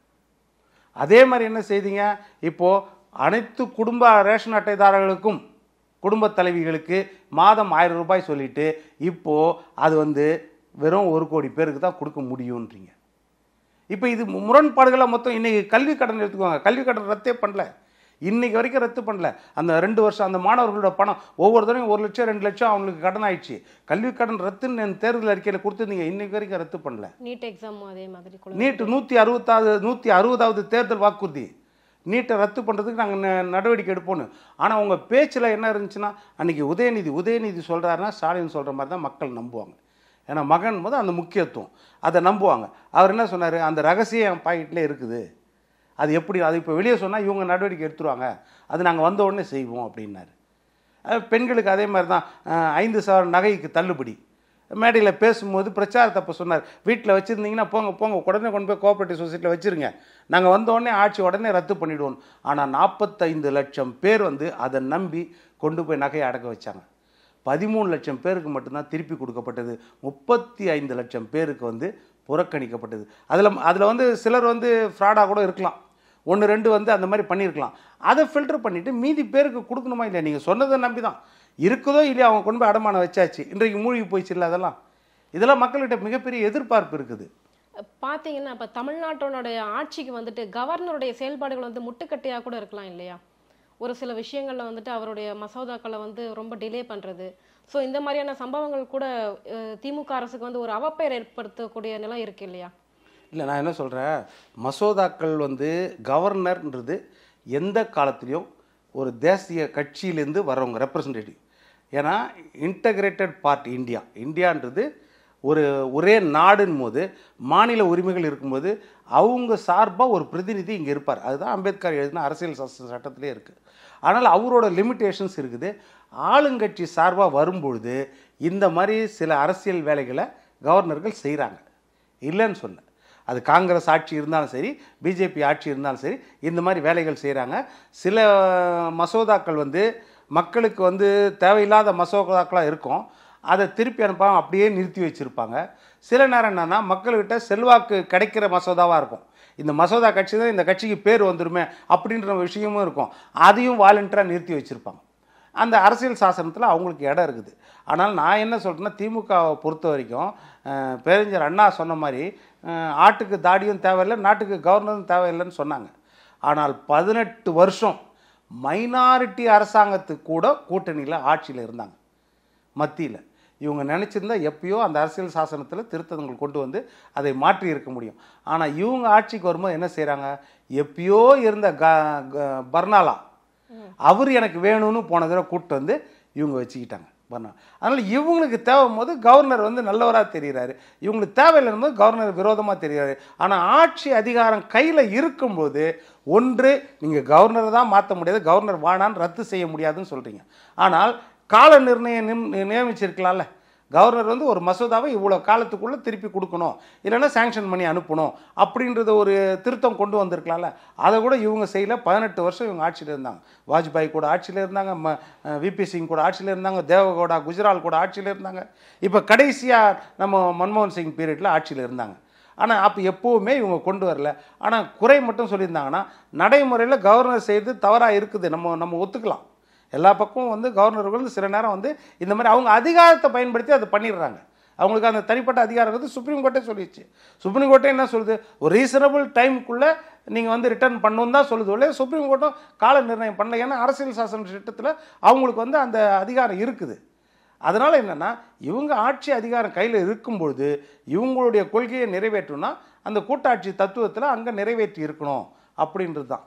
அதே மாதிரி என்ன செய்தீங்க இப்போது அனைத்து குடும்ப ரேஷன் அட்டைதாரர்களுக்கும் குடும்ப தலைவிகளுக்கு மாதம் ஆயிரம் ரூபாய் சொல்லிட்டு இப்போது அது வந்து வெறும் ஒரு கோடி பேருக்கு தான் கொடுக்க முடியுன்றீங்க இப்போ இது முரண்பாடுகளை மொத்தம் இன்னைக்கு கல்வி கடன் எடுத்துக்கோங்க கல்வி கடன் ரத்தே பண்ணல இன்னைக்கு வரைக்கும் ரத்து பண்ணல அந்த ரெண்டு வருஷம் அந்த மாணவர்களோட பணம் ஒவ்வொரு தடவையும் ஒரு லட்சம் ரெண்டு லட்சம் அவங்களுக்கு கடன் ஆயிடுச்சு கல்வி கடன் ரத்துன்னு தேர்தல் அறிக்கையில் கொடுத்துருந்தீங்க இன்னைக்கு வரைக்கும் ரத்து பண்ணல நீட் எக்ஸாமும் அதே மாதிரி குழந்தை நீட்டு நூற்றி அறுபத்தாவது நூற்றி அறுபதாவது தேர்தல் வாக்குறுதி நீட்டை ரத்து பண்ணுறதுக்கு நாங்கள் நடவடிக்கை எடுப்போன்னு ஆனால் உங்கள் பேச்சில் என்ன இருந்துச்சுன்னா அன்றைக்கி உதயநிதி உதயநிதி சொல்கிறாருன்னா ஸ்டாலின் சொல்கிற மாதிரி தான் மக்கள் நம்புவாங்க ஏன்னா மகன் போது அந்த முக்கியத்துவம் அதை நம்புவாங்க அவர் என்ன சொன்னார் அந்த ரகசியம் என் பாக்கெட்டில் இருக்குது அது எப்படி அது இப்போ வெளியே சொன்னால் இவங்க நடவடிக்கை எடுத்துருவாங்க அது நாங்கள் வந்த உடனே செய்வோம் அப்படின்னாரு அஹ் பெண்களுக்கு அதே மாதிரி தான் அஹ் ஐந்து சவரன் நகைக்கு தள்ளுபடி மேடையில் பேசும்போது பிரச்சாரத்தை அப்போ சொன்னார் வீட்டில் வச்சுருந்தீங்கன்னா போங்க போங்க உடனே கொண்டு போய் கோஆப்ரேட்டிவ் சொசைட்டியில் வச்சுருங்க நாங்கள் வந்த உடனே ஆட்சி உடனே ரத்து பண்ணிவிடுவோம் ஆனால் நாற்பத்தைந்து லட்சம் பேர் வந்து அதை நம்பி கொண்டு போய் நகையை அடக்க வச்சாங்க பதிமூணு லட்சம் பேருக்கு மட்டும்தான் திருப்பி கொடுக்கப்பட்டது முப்பத்தி ஐந்து லட்சம் பேருக்கு வந்து புறக்கணிக்கப்பட்டது அதில் அதில் வந்து சிலர் வந்து ஃப்ராடாக கூட இருக்கலாம் ஒன்று ரெண்டு வந்து அந்த மாதிரி பண்ணியிருக்கலாம் அதை ஃபில்டர் பண்ணிவிட்டு மீதி பேருக்கு கொடுக்கணுமா இல்லையா நீங்கள் சொன்னதை நம்பி தான் இருக்குதோ இல்லையா அவங்க கொண்டு போய் அடமானம் வச்சாச்சு இன்றைக்கு மூழ்கி போயிடுச்சு இல்லை அதெல்லாம் இதெல்லாம் மக்கள்கிட்ட மிகப்பெரிய எதிர்பார்ப்பு இருக்குது பார்த்தீங்கன்னா இப்போ தமிழ்நாட்டோடைய ஆட்சிக்கு வந்துட்டு கவர்னருடைய செயல்பாடுகள் வந்து முட்டுக்கட்டையாக கூட இருக்கலாம் இல்லையா ஒரு சில விஷயங்களில் வந்துட்டு அவருடைய மசோதாக்களை வந்து ரொம்ப டிலே பண்ணுறது ஸோ இந்த மாதிரியான சம்பவங்கள் கூட அஹ், திமுக அரசுக்கு வந்து ஒரு அவப்பெயர் ஏற்படுத்தக்கூடிய நிலை இருக்கு இல்லையா இல்லை நான் என்ன சொல்கிறேன் மசோதாக்கள் வந்து கவர்னர்ன்றது எந்த காலத்துலேயும் ஒரு தேசிய கட்சியிலேருந்து வர்றவங்க ரெப்ரசன்டேட்டிவ் ஏன்னா இன்டகிரேட்டட் பார்ட் இந்தியா இந்தியான்றது ஒரு ஒரே நாடுன் போது மாநில உரிமைகள் இருக்கும்போது அவங்க சார்பாக ஒரு பிரதிநிதி இங்கே இருப்பார் அதுதான் அம்பேத்கர் எழுதின அரசியல் சாஸ்திர சட்டத்திலே இருக்குது ஆனால் அவரோட லிமிட்டேஷன்ஸ் இருக்குது ஆளுங்கட்சி சார்பாக வரும்பொழுது இந்த மாதிரி சில அரசியல் வேலைகளை கவர்னர்கள் செய்கிறாங்க இல்லைன்னு சொல்ல அது காங்கிரஸ் ஆட்சி இருந்தாலும் சரி பிஜேபி ஆட்சி இருந்தாலும் சரி இந்த மாதிரி வேலைகள் செய்கிறாங்க சில மசோதாக்கள் வந்து மக்களுக்கு வந்து தேவையில்லாத மசோதாக்களாக இருக்கும் அதை திருப்பி அனுப்பாம அப்படியே நிறுத்தி வச்சுருப்பாங்க சில நேரம் என்னென்னா மக்கள்கிட்ட செல்வாக்கு கிடைக்கிற மசோதாவாக இருக்கும் இந்த மசோதா கட்சி தான் இந்த கட்சிக்கு பேர் வந்துருமே அப்படின்ற விஷயமும் இருக்கும் அதையும் வாலண்டியராக நிறுத்தி வச்சுருப்பாங்க அந்த அரசியல் சாசனத்தில் அவங்களுக்கு இடம் இருக்குது ஆனால் நான் என்ன சொல்கிறேன்னா திமுகவை பொறுத்த வரைக்கும் அஹ், பேரறிஞர் அண்ணா சொன்ன மாதிரி அஹ், ஆட்டுக்கு தாடியும் தேவையில்லை நாட்டுக்கு கவர்னரும் தேவையில்லைன்னு சொன்னாங்க ஆனால் பதினெட்டு வருஷம் மைனாரிட்டி அரசாங்கத்துக்கு கூட கூட்டணியில் ஆட்சியில் இருந்தாங்க மத்தியில் இவங்க நினச்சிருந்தா எப்பயோ அந்த அரசியல் சாசனத்தில் திருத்தங்கள் கொண்டு வந்து அதை மாற்றி இருக்க முடியும் ஆனால் இவங்க ஆட்சிக்கு வரும்போது என்ன செய்கிறாங்க எப்பயோ இருந்த க க- பர்னாலா அவர் எனக்கு வேணும்னு போன தடவை கூப்பிட்டு வந்து இவங்க வச்சுக்கிட்டாங்க பர்னா அதனால் இவங்களுக்கு தேவைக்கும் போது கவர்னர் வந்து நல்லவராக தெரிகிறாரு இவங்களுக்கு தேவையில்லைன்னு போது கவர்னர் விரோதமாக தெரிகிறாரு ஆனால் ஆட்சி அதிகாரம் கையில் இருக்கும்போது ஒன்று நீங்கள் கவர்னரை தான் மாற்ற முடியாது கவர்னர் வானான்னு ரத்து செய்ய முடியாதுன்னு சொல்கிறீங்க ஆனால் கால நிர்ணயம் நிம் நியமிச்சிருக்கலாம்ல கவர்னர் வந்து ஒரு மசோதாவை இவ்வளோ காலத்துக்குள்ளே திருப்பி கொடுக்கணும் இல்லைன்னா சாங்ஷன் பண்ணி அனுப்பணும் அப்படின்றத ஒரு திருத்தம் கொண்டு வந்திருக்கலாம்ல அதை கூட இவங்க செய்யல பதினெட்டு வருஷம் இவங்க ஆட்சியில் இருந்தாங்க வாஜ்பாய் கூட ஆட்சியில் இருந்தாங்க ம விபி சிங் கூட ஆட்சியில் இருந்தாங்க தேவகவுடா குஜரால் கூட ஆட்சியில் இருந்தாங்க இப்போ கடைசியாக நம்ம மன்மோகன் சிங் பீரியடில் ஆட்சியில் இருந்தாங்க ஆனால் அப்போ எப்போவுமே இவங்க கொண்டு வரல ஆனால் குறை மட்டும் சொல்லியிருந்தாங்கன்னா நடைமுறையில் கவர்னர் செய்து தவறாக இருக்குது நம்ம நம்ம ஒத்துக்கலாம் எல்லா பக்கமும் வந்து கவர்னர்கள் வந்து சில நேரம் வந்து இந்த மாதிரி அவங்க அதிகாரத்தை பயன்படுத்தி அதை பண்ணிடுறாங்க அவங்களுக்கு அந்த தனிப்பட்ட அதிகாரம் வந்து சுப்ரீம் கோர்ட்டே சொல்லிடுச்சு சுப்ரீம் கோர்ட்டே என்ன சொல்லுது ஒரு ரீசனபிள் டைமுக்குள்ளே நீங்கள் வந்து ரிட்டர்ன் பண்ணணும் தான் சொல்லுது இல்லையா சுப்ரீம் கோர்ட்டும் கால நிர்ணயம் பண்ணல ஏன்னா அரசியல் சாசன சட்டத்தில் அவங்களுக்கு வந்து அந்த அதிகாரம் இருக்குது அதனால் என்னென்னா இவங்க ஆட்சி அதிகாரம் கையில் இருக்கும்பொழுது இவங்களுடைய கொள்கையை நிறைவேற்றணும்னா அந்த கூட்டாட்சி தத்துவத்தில் அங்கே நிறைவேற்றி இருக்கணும் அப்படின்றது தான்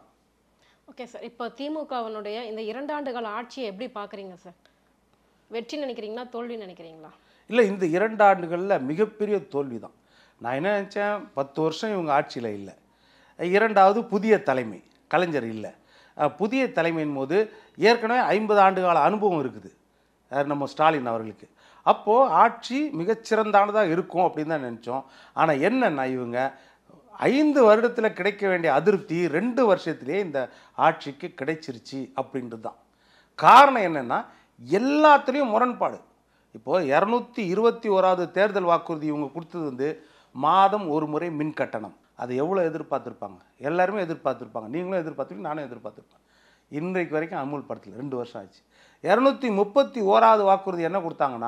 ஓகே சார் இப்போ திமுகவினுடைய இந்த இரண்டு ஆண்டுகால ஆட்சியை எப்படி பார்க்குறீங்க சார் வெற்றி நினைக்கிறீங்களா தோல்வி நினைக்கிறீங்களா இல்லை இந்த இரண்டு ஆண்டுகளில் மிகப்பெரிய தோல்வி தான் நான் என்ன நினச்சேன் பத்து வருஷம் இவங்க ஆட்சியில் இல்லை இரண்டாவது புதிய தலைமை கலைஞர் இல்லை அஹ், புதிய தலைமையின் போது ஏற்கனவே ஐம்பது ஆண்டு கால அனுபவம் இருக்குது யார் நம்ம ஸ்டாலின் அவர்களுக்கு அப்போது ஆட்சி மிகச்சிறந்தானதாக இருக்கும் அப்படின்னு தான் நினச்சோம் ஆனால் என்னன்னா இவங்க ஐந்து வருடத்தில் கிடைக்க வேண்டிய அதிருப்தி ரெண்டு வருஷத்திலே இந்த ஆட்சிக்கு கிடைச்சிருச்சு அப்படின்றது தான் காரணம் என்னென்னா எல்லாத்துலேயும் முரண்பாடு இப்போது இரநூத்தி இருபத்தி ஓராவது தேர்தல் வாக்குறுதி இவங்க கொடுத்தது வந்து மாதம் ஒரு முறை மின் கட்டணம் அதை எவ்வளோ எதிர்பார்த்துருப்பாங்க எல்லாருமே எதிர்பார்த்துருப்பாங்க நீங்களும் எதிர்பார்த்துருப்பீங்க நானும் எதிர்பார்த்துருப்பேன் இன்றைக்கு வரைக்கும் அமுல்படுத்தல ரெண்டு வருஷம் ஆச்சு இரநூத்தி முப்பத்தி ஓராவது வாக்குறுதி என்ன கொடுத்தாங்கன்னா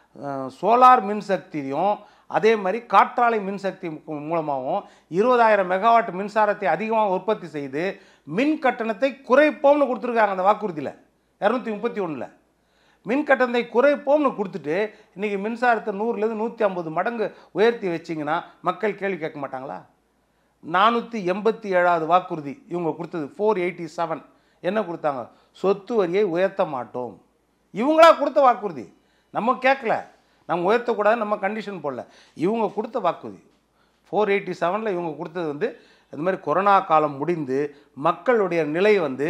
சோலார் மின்சக்தியும் அதே மாதிரி காற்றாலை மின்சக்தி மு- மூலமாகவும் இருபதாயிரம் மெகாவாட் மின்சாரத்தை அதிகமாக உற்பத்தி செய்து மின் கட்டணத்தை குறைப்போம்னு கொடுத்துருக்காங்க அந்த வாக்குறுதியில் இரநூத்தி முப்பத்தி ஒன்றில் மின் கட்டணத்தை குறைப்போம்னு கொடுத்துட்டு இன்றைக்கி மின்சாரத்தை நூறுலேருந்து நூற்றி ஐம்பது மடங்கு உயர்த்தி வச்சிங்கன்னா மக்கள் கேள்வி கேட்க மாட்டாங்களா நானூற்றி எண்பத்தி ஏழாவது வாக்குறுதி இவங்க கொடுத்தது ஃபோர் எயிட்டி செவன் என்ன கொடுத்தாங்க சொத்து வரியை உயர்த்த மாட்டோம் இவங்களா கொடுத்த வாக்குறுதி நம்ம கேட்கல நம்ம உயர்த்தக்கூடாது நம்ம கண்டிஷன் போடல இவங்க கொடுத்த வாக்குறுதி ஃபோர் எயிட்டி செவனில் இவங்க கொடுத்தது வந்து இந்த மாதிரி கொரோனா காலம் முடிந்து மக்களுடைய நிலை வந்து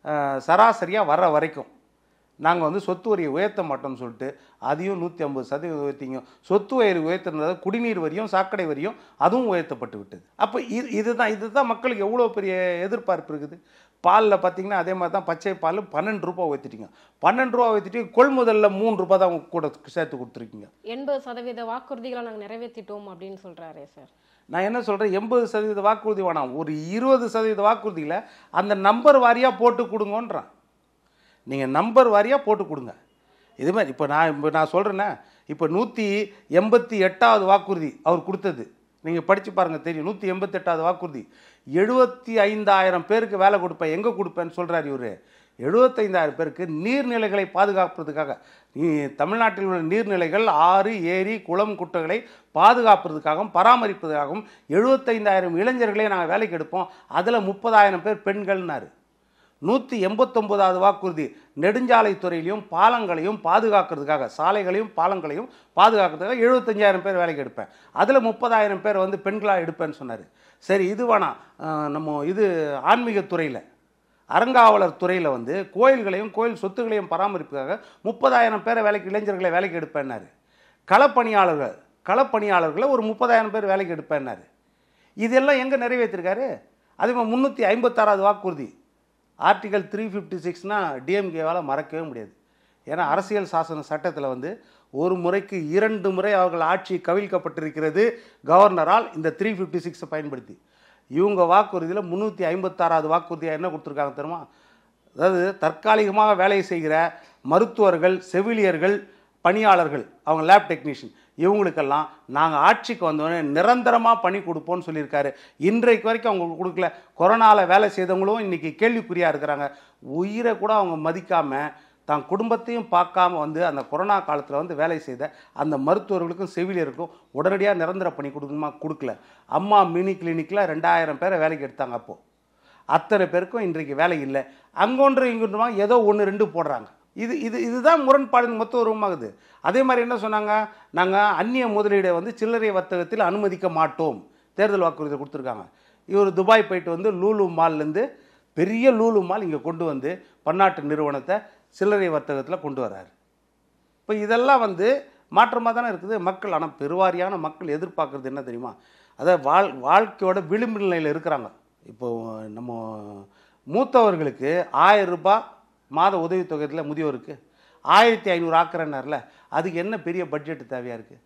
சராசரியாக வர்ற வரைக்கும் நாங்கள் வந்து சொத்து வரியை உயர்த்த மாட்டோம்னு சொல்லிட்டு அதையும் நூற்றி ஐம்பது சதவீதம் உயர்த்திங்க சொத்து வரி உயர்த்தினது குடிநீர் வரியும் சாக்கடை வரியும் அதுவும் உயர்த்தப்பட்டு விட்டது அப்போ இது இதுதான் இதுதான் மக்களுக்கு எவ்வளோ பெரிய எதிர்பார்ப்பு இருக்குது பாலில் பார்த்தீங்கன்னா அதே மாதிரி தான் பச்சை பால் பன்னெண்டு ரூபா உயர்த்திட்டீங்க பன்னெண்டு ரூபா உயர்த்திட்டு கொள்முதலில் மூணு ரூபாய் தான் கூட சேர்த்து கொடுத்துருக்கீங்க எண்பது சதவீத வாக்குறுதிகளை நாங்கள் நிறைவேற்றிட்டோம் அப்படின்னு சொல்றாரே சார் நான் என்ன சொல்கிறேன் எண்பது சதவீத வாக்குறுதி வேணாம் ஒரு இருபது சதவீத வாக்குறுதியில் அந்த நம்பர் வாரியாக போட்டு கொடுங்கன்றான் நீங்கள் நம்பர் வாரியாக போட்டு கொடுங்க இது மாதிரி இப்போ நான் இப்போ நான் சொல்கிறேன்னே இப்போ நூற்றி எண்பத்தி எட்டாவது வாக்குறுதி அவர் கொடுத்தது நீங்கள் படித்து பாருங்கள் தெரியும் நூற்றி எண்பத்தெட்டாவது வாக்குறுதி எழுபத்தி ஐந்தாயிரம் பேருக்கு வேலை கொடுப்பேன் எங்கே கொடுப்பேன்னு சொல்கிறார் இவர் எழுபத்தைந்தாயிரம் பேருக்கு நீர்நிலைகளை பாதுகாப்பதற்காக நீ தமிழ்நாட்டில் உள்ள நீர்நிலைகள் ஆறு ஏரி குளம் குட்டைகளை பாதுகாப்பதற்காகவும் பராமரிப்பதற்காகவும் எழுபத்தைந்தாயிரம் இளைஞர்களே நாங்கள் வேலைக்கு எடுப்போம் அதில் முப்பதாயிரம் பேர் பெண்கள்னாரு நூற்றி எண்பத்தொம்போதாவது வாக்குறுதி நெடுஞ்சாலை துறையிலையும் பாலங்களையும் பாதுகாக்கிறதுக்காக சாலைகளையும் பாலங்களையும் பாதுகாக்கிறதுக்காக எழுபத்தஞ்சாயிரம் பேர் வேலைக்கு எடுப்பேன் அதில் முப்பதாயிரம் பேர் வந்து பெண்களாக எடுப்பேன்னு சொன்னார் சரி இது வேணாம் அஹ் நம்ம இது ஆன்மீகத் துறையில் அறங்காவலர் துறையில் வந்து கோயில்களையும் கோயில் சொத்துக்களையும் பராமரிப்புக்காக முப்பதாயிரம் பேரை வேலைக்கு இளைஞர்களை வேலைக்கு எடுப்பேன்னாரு களப்பணியாளர்கள் களப்பணியாளர்களை ஒரு முப்பதாயிரம் பேர் வேலைக்கு எடுப்பேன்னாரு இதெல்லாம் எங்கே நிறைவேற்றிருக்காரு அதே மாதிரி முந்நூற்றி ஐம்பத்தாறாவது வாக்குறுதி ஆர்டிகல் த்ரீ ஃபிஃப்டி சிக்ஸ்னால் டிஎம்கேவால் மறக்கவே முடியாது ஏன்னா அரசியல் சாசன சட்டத்தில் வந்து ஒரு முறைக்கு இரண்டு முறை அவர்கள் ஆட்சி கவிழ்க்கப்பட்டிருக்கிறது கவர்னரால் இந்த த்ரீ ஃபிஃப்டி சிக்ஸை பயன்படுத்தி இவங்க வாக்குறுதியில் முந்நூற்றி ஐம்பத்தாறாவது வாக்குறுதியாக என்ன கொடுத்துருக்காங்க தெரியுமா அதாவது தற்காலிகமாக வேலை செய்கிற மருத்துவர்கள் செவிலியர்கள் பணியாளர்கள் அவங்க லேப் டெக்னீஷியன் இவங்களுக்கெல்லாம் நாங்கள் ஆட்சிக்கு வந்தோடனே நிரந்தரமாக பணி கொடுப்போம்னு சொல்லியிருக்காரு இன்றைக்கு வரைக்கும் அவங்க கொடுக்கல கொரோனாவில் வேலை செய்தவங்களும் இன்றைக்கி கேள்விக்குறியாக இருக்கிறாங்க உயிரை கூட அவங்க மதிக்காமல் தான் குடும்பத்தையும் பார்க்காம வந்து அந்த கொரோனா காலத்தில் வந்து வேலை செய்த அந்த மருத்துவர்களுக்கும் செவிலியருக்கும் உடனடியாக நிரந்தர பணி கொடுக்கணுமா கொடுக்கல அம்மா மினி கிளினிக்கில் ரெண்டாயிரம் பேரை வேலைக்கு எடுத்தாங்க அப்போது அத்தனை பேருக்கும் இன்றைக்கு வேலை இல்லை அங்கொன்று இங்கொன்றுமா ஏதோ ஒன்று ரெண்டு போடுறாங்க இது இது இதுதான் முரண்பாடு மொத்த உருவமாகுது அதே மாதிரி என்ன சொன்னாங்க நாங்கள் அந்நிய முதலீடை வந்து சில்லறை வர்த்தகத்தில் அனுமதிக்க மாட்டோம் தேர்தல் வாக்குறுதி கொடுத்துருக்காங்க இவர் துபாய் போயிட்டு வந்து லூலு மால்லேருந்து பெரிய லூலு மால் இங்கே கொண்டு வந்து பன்னாட்டு நிறுவனத்தை சில்லறை வர்த்தகத்தில் கொண்டு வராரு இப்போ இதெல்லாம் வந்து மாற்றமாக தானே இருக்குது மக்கள் ஆனால் பெருவாரியான மக்கள் எதிர்பார்க்குறது என்ன தெரியுமா அதாவது வாழ் வாழ்க்கையோட விளிம்பு நிலையில் இருக்கிறாங்க இப்போ நம்ம மூத்தவர்களுக்கு ஆயிரம் ரூபாய் மாத உதவித்தொகையில் முதியோருக்கு ஆயிரத்தி ஐநூறு ஆக்குறேன்னார்ல அதுக்கு என்ன பெரிய பட்ஜெட் தேவையாக இருக்குது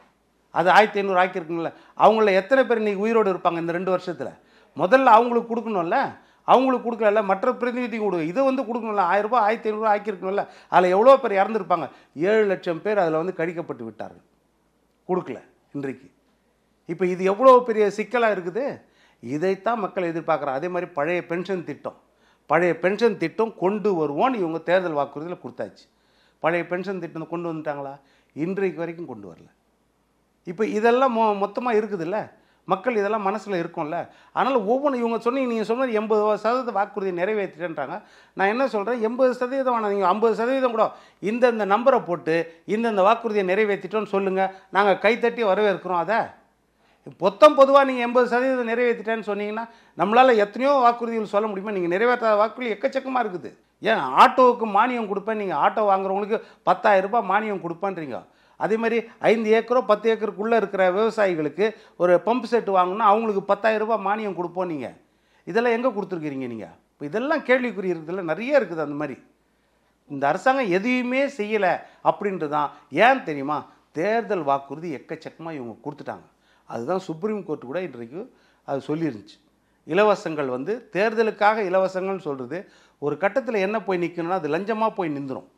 அது ஆயிரத்தி ஐநூறு ஆக்கியிருக்குங்கள அவங்கள எத்தனை பேர் இன்னைக்கு உயிரோடு இருப்பாங்க இந்த ரெண்டு வருஷத்தில் முதல்ல அவங்களுக்கு கொடுக்கணும்ல அவங்களுக்கு கொடுக்கல மற்ற பிரதிநிதி கொடு இதை வந்து கொடுக்கணும்ல ஆயிரம் ரூபாய் ஆயிரத்தி ஐநூறுரூவா ஆக்கியிருக்கணும்ல அதில் எவ்வளோ பேர் இறந்துருப்பாங்க ஏழு லட்சம் பேர் அதில் வந்து கழிக்கப்பட்டு விட்டார்கள் கொடுக்கல இன்றைக்கு இப்போ இது எவ்வளோ பெரிய சிக்கலாக இருக்குது இதைத்தான் மக்கள் எதிர்பார்க்குறாங்க அதே மாதிரி பழைய பென்ஷன் திட்டம் பழைய பென்ஷன் திட்டம் கொண்டு வருவோன்னு இவங்க தேர்தல் வாக்குறுதியில் கொடுத்தாச்சு பழைய பென்ஷன் திட்டம் கொண்டு வந்துட்டாங்களா இன்றைக்கு வரைக்கும் கொண்டு வரல இப்போ இதெல்லாம் மொ மொத்தமாக இருக்குதுல்ல மக்கள் இதெல்லாம் மனசில் இருக்கும்ல அதனால் ஒவ்வொன்று இவங்க சொன்னீங்க நீங்கள் சொன்னது எண்பது சதவீத வாக்குறுதி நிறைவேற்றிட்டேன்றாங்க நான் என்ன சொல்கிறேன் எண்பது சதவீதம் வேணாம் நீங்கள் ஐம்பது சதவீதம் கூட இந்தந்த நம்பரை போட்டு இந்தந்த வாக்குறுதியை நிறைவேற்றிட்டோன்னு சொல்லுங்கள் நாங்கள் கைத்தட்டி வரவேற்கிறோம் அதை பொத்தம் பொதுவாக நீங்கள் எண்பது சதவீதம் நிறைவேற்றிட்டேன்னு சொன்னீங்கன்னா நம்மளால் எத்தனையோ வாக்குறுதிகள் சொல்ல முடியுமா நீங்கள் நிறைவேற்றாத வாக்குறுதி எக்கச்சக்கமாக இருக்குது ஏன் ஆட்டோவுக்கு மானியம் கொடுப்பேன் நீங்கள் ஆட்டோ வாங்குறவங்களுக்கு பத்தாயிரம் ரூபாய் மானியம் கொடுப்பேன்றீங்க அதே மாதிரி ஐந்து ஏக்கரோ பத்து ஏக்கருக்குள்ளே இருக்கிற விவசாயிகளுக்கு ஒரு பம்ப் செட் வாங்கணும்னா அவங்களுக்கு பத்தாயிரம் ரூபாய் மானியம் கொடுப்போம் நீங்கள் இதெல்லாம் எங்கே கொடுத்துருக்கிறீங்க நீங்கள் இப்போ இதெல்லாம் கேள்விக்குறி இருக்குதுல்ல நிறைய இருக்குது அந்த மாதிரி இந்த அரசாங்கம் எதையுமே செய்யலை அப்படின்றது தான் ஏன் தெரியுமா தேர்தல் வாக்குறுதி எக்கச்சக்கமாக இவங்க கொடுத்துட்டாங்க அதுதான் சுப்ரீம் கோர்ட் கூட இன்றைக்கு அது சொல்லிருந்துச்சு இலவசங்கள் வந்து தேர்தலுக்காக இலவசங்கள்னு சொல்கிறது ஒரு கட்டத்தில் என்ன போய் நிற்கணும்னா அது லஞ்சமாக போய் நின்றுரும்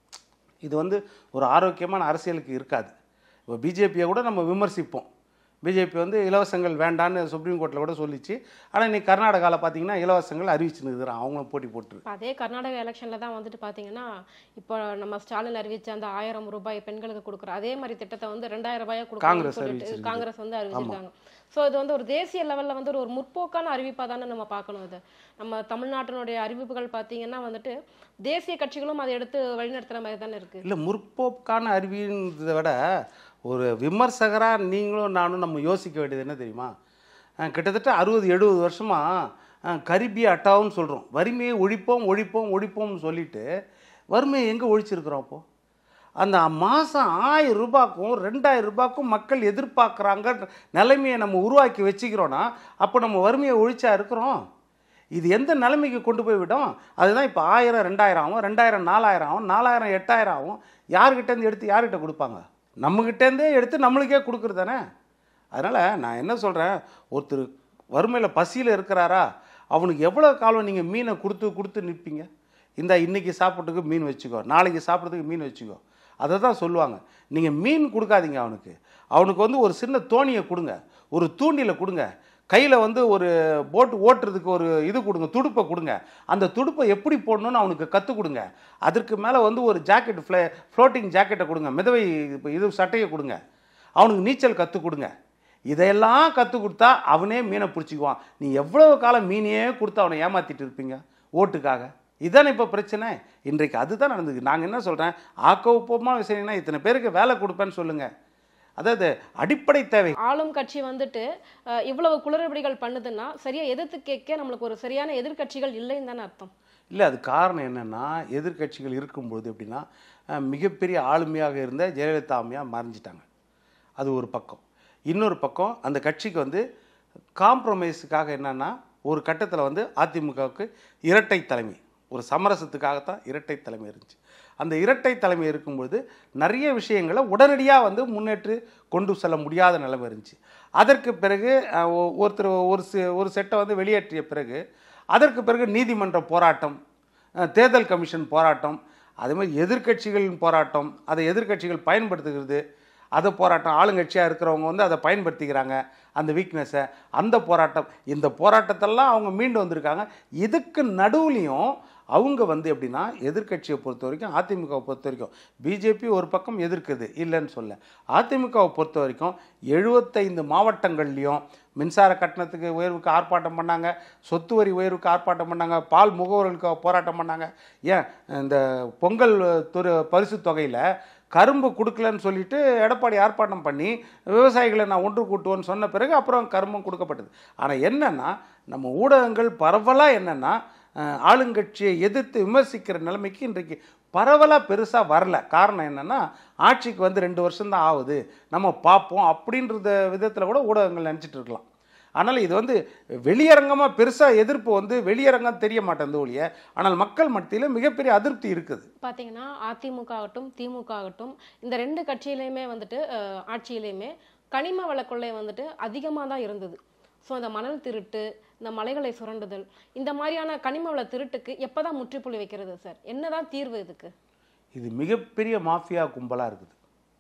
இது வந்து ஒரு ஆரோக்கியமான அரசியலுக்கு இருக்காது இப்போ பிஜேபியை கூட நம்ம விமர்சிப்போம் பிஜேபி வந்து இலவசங்கள் வேண்டான்னு சுப்ரீம் கோர்ட்டில் கூட சொல்லிச்சு ஆனால் இன்னைக்கு கர்நாடகாவில் பார்த்தீங்கன்னா இலவசங்கள் அறிவிச்சுன்னு இருக்கிறான் அவங்களும் போட்டி போட்டு இப்ப அதே கர்நாடக எலெக்ஷன்ல தான் வந்துட்டு பாத்தீங்கன்னா இப்போ நம்ம ஸ்டாலின் அறிவிச்ச அந்த ஆயிரம் ரூபாய் பெண்களுக்கு கொடுக்குற அதே மாதிரி திட்டத்தை வந்து ரெண்டாயிரம் ரூபாய் கொடுக்கணும்னு காங்கிரஸ் சொல்லிட்டு அறிவிச்சிருக்கு. காங்கிரஸ் வந்து அறிவிச்சிருக்காங்க ஸோ இது வந்து ஒரு தேசிய லெவல்ல வந்து ஒரு முற்போக்கான அறிவிப்பா தானே நம்ம பார்க்கணும் இது நம்ம தமிழ்நாட்டினுடைய அறிவிப்புகள் பார்த்தீங்கன்னா வந்துட்டு தேசிய கட்சிகளும் அதை எடுத்து வழிநடத்துற மாதிரி தானே இருக்கு இல்லை முற்போக்கான அறிவின்றதை விட ஒரு விமர்சகராக நீங்களும் நானும் நம்ம யோசிக்க வேண்டியது என்ன தெரியுமா அஹ் கிட்டத்தட்ட அறுபது எழுபது வருஷமாக கரிபிய அட்டாவுன்னு சொல்கிறோம் வறுமையை ஒழிப்போம் ஒழிப்போம் ஒழிப்போம்னு சொல்லிட்டு வறுமையை எங்கே ஒழிச்சிருக்கிறோம் அப்போது அந்த மாதம் ஆயிரம் ரூபாய்க்கும் ரெண்டாயிரம் ரூபாய்க்கும் மக்கள் எதிர்பார்க்குறாங்க நிலைமையை நம்ம உருவாக்கி வச்சுக்கிறோன்னா அப்போ நம்ம வறுமையை ஒழிச்சா இருக்கிறோம் இது எந்த நிலைமைக்கு கொண்டு போய் விடும் அதுதான் இப்போ ஆயிரம் ரெண்டாயிரம் ஆகும் ரெண்டாயிரம் நாலாயிரம் ஆகும் நாலாயிரம் எட்டாயிரம் ஆகும் யார்கிட்டேருந்து எடுத்து யார்கிட்ட கொடுப்பாங்க நம்மகிட்டேருந்தே எடுத்து நம்மளுக்கே கொடுக்குறது தானே அதனால் நான் என்ன சொல்கிறேன் ஒருத்தர் வறுமையில் பசியில் இருக்கிறாரா அவனுக்கு எவ்வளோ காலம் நீங்கள் மீனை கொடுத்து கொடுத்து நிற்பீங்க இந்த இன்னைக்கு சாப்பிட்றதுக்கு மீன் வச்சுக்கோ நாளைக்கு சாப்பிட்றதுக்கு மீன் வச்சுக்கோ அதை தான் சொல்லுவாங்க நீங்கள் மீன் கொடுக்காதீங்க அவனுக்கு அவனுக்கு வந்து ஒரு சின்ன தோணியை கொடுங்க ஒரு தூண்டில கொடுங்க கையில் வந்து ஒரு போட்டு ஓட்டுறதுக்கு ஒரு இது கொடுங்க துடுப்பை கொடுங்க அந்த துடுப்பை எப்படி போடணும்னு அவனுக்கு கற்றுக் கொடுங்க அதற்கு மேலே வந்து ஒரு ஜாக்கெட் ஃப்ளே ஃப்ளோட்டிங் ஜாக்கெட்டை கொடுங்க மிதவை இப்போ இது சட்டையை கொடுங்க அவனுக்கு நீச்சல் கற்றுக் கொடுங்க இதையெல்லாம் கற்றுக் கொடுத்தா அவனே மீனை பிடிச்சிக்குவான் நீ எவ்வளவு காலம் மீனையே கொடுத்து அவனை ஏமாத்திட்டு இருப்பீங்க ஓட்டுக்காக இதானே இப்போ பிரச்சனை இன்றைக்கு அதுதான் நடந்தது நாங்கள் என்ன சொல்கிறேன் ஆக்கவுப்பமாக விஷயம்னா இத்தனை பேருக்கு வேலை கொடுப்பேன்னு சொல்லுங்கள் அதாவது அடிப்படை தேவை ஆளும் கட்சி வந்துட்டு அஹ், இவ்வளவு குளறுபடிகள் பண்ணுதுன்னா சரியா எதிர்த்து கேட்க நம்மளுக்கு ஒரு சரியான எதிர்க்கட்சிகள் இல்லைன்னு தானே அர்த்தம் இல்லை அது காரணம் என்னென்னா எதிர்க்கட்சிகள் இருக்கும்பொழுது எப்படின்னா அஹ், மிகப்பெரிய ஆளுமையாக இருந்த ஜெயலலிதா அம்மையாக மறைஞ்சிட்டாங்க அது ஒரு பக்கம் இன்னொரு பக்கம் அந்த கட்சிக்கு வந்து காம்ப்ரமைஸுக்காக என்னென்னா ஒரு கட்டத்தில் வந்து அதிமுகவுக்கு இரட்டை தலைமை ஒரு சமரசத்துக்காகத்தான் இரட்டை தலைமை இருந்துச்சு அந்த இரட்டை தலைமை இருக்கும்பொழுது நிறைய விஷயங்களை உடனடியாக வந்து முன்னேற்றி கொண்டு செல்ல முடியாத நிலைமை இருந்துச்சு அதற்கு பிறகு அஹ், ஒ- ஒருத்தர் ஒரு சி- ஒரு செட்டை வந்து வெளியேற்றிய பிறகு அதற்கு பிறகு நீதிமன்ற போராட்டம் அஹ், தேர்தல் கமிஷன் போராட்டம் அதே மாதிரி எதிர்க்கட்சிகளின் போராட்டம் அதை எதிர்க்கட்சிகள் பயன்படுத்துகிறது அதை போராட்டம் ஆளுங்கட்சியாக இருக்கிறவங்க வந்து அதை பயன்படுத்திக்கிறாங்க அந்த வீக்னஸை அந்த போராட்டம் இந்த போராட்டத்தெல்லாம் அவங்க மீண்டு வந்திருக்காங்க இதுக்கு நடுவுலையும் அவங்க வந்து எப்படின்னா எதிர்க்கட்சியை பொறுத்த வரைக்கும் அதிமுகவை பொறுத்த வரைக்கும் பிஜேபி ஒரு பக்கம் எதிர்க்குது இல்லைன்னு சொல்ல அதிமுகவை பொறுத்த வரைக்கும் எழுபத்தைந்து மாவட்டங்கள்லையும் மின்சார கட்டணத்துக்கு உயர்வுக்கு ஆர்ப்பாட்டம் பண்ணாங்க சொத்து வரி உயர்வுக்கு ஆர்ப்பாட்டம் பண்ணாங்க பால் முகவர்களுக்கு போராட்டம் பண்ணாங்க ஏன் இந்த பொங்கல் துறை பரிசு தொகையில் கரும்பு கொடுக்கலன்னு சொல்லிட்டு எடப்பாடி ஆர்ப்பாட்டம் பண்ணி விவசாயிகளை நான் ஒன்று கூட்டுவோன்னு சொன்ன பிறகு அப்புறம் கரும்பும் கொடுக்கப்பட்டது ஆனால் என்னன்னா நம்ம ஊடகங்கள் பரவலாக என்னன்னா அஹ், ஆளுங்கட்சியை எதிர்த்து விமர்சிக்கிற நிலைமைக்கு இன்றைக்கு பரவலாக பெருசாக வரல காரணம் என்னன்னா ஆட்சிக்கு வந்து ரெண்டு வருஷம்தான் ஆகுது நம்ம பார்ப்போம் அப்படின்றத விதத்தில் கூட ஊடகங்கள் நினச்சிட்டு இருக்கலாம் ஆனால் இது வந்து வெளியரங்கமாக பெருசாக எதிர்ப்பு வந்து வெளியரங்கம் தெரிய மாட்டேங்குது ஒழிய ஆனால் மக்கள் மத்தியில் மிகப்பெரிய அதிருப்தி இருக்குது பார்த்தீங்கன்னா அதிமுக ஆகட்டும் திமுக ஆகட்டும் இந்த ரெண்டு கட்சியிலையுமே வந்துட்டு அஹ், ஆட்சியிலையுமே கனிம வள கொள்ளை வந்துட்டு அதிகமாக தான் இருந்தது ஸோ அந்த மணல் திருட்டு இந்த மலைகளை சுரண்டுதல் இந்த மாதிரியான கனிம வள திருட்டுக்கு எப்பதான் முற்றுப்புள்ளி வைக்கிறது சார் என்னதான் தீர்வு இதுக்கு இது மிகப்பெரிய மாஃபியா கும்பலாக இருக்குது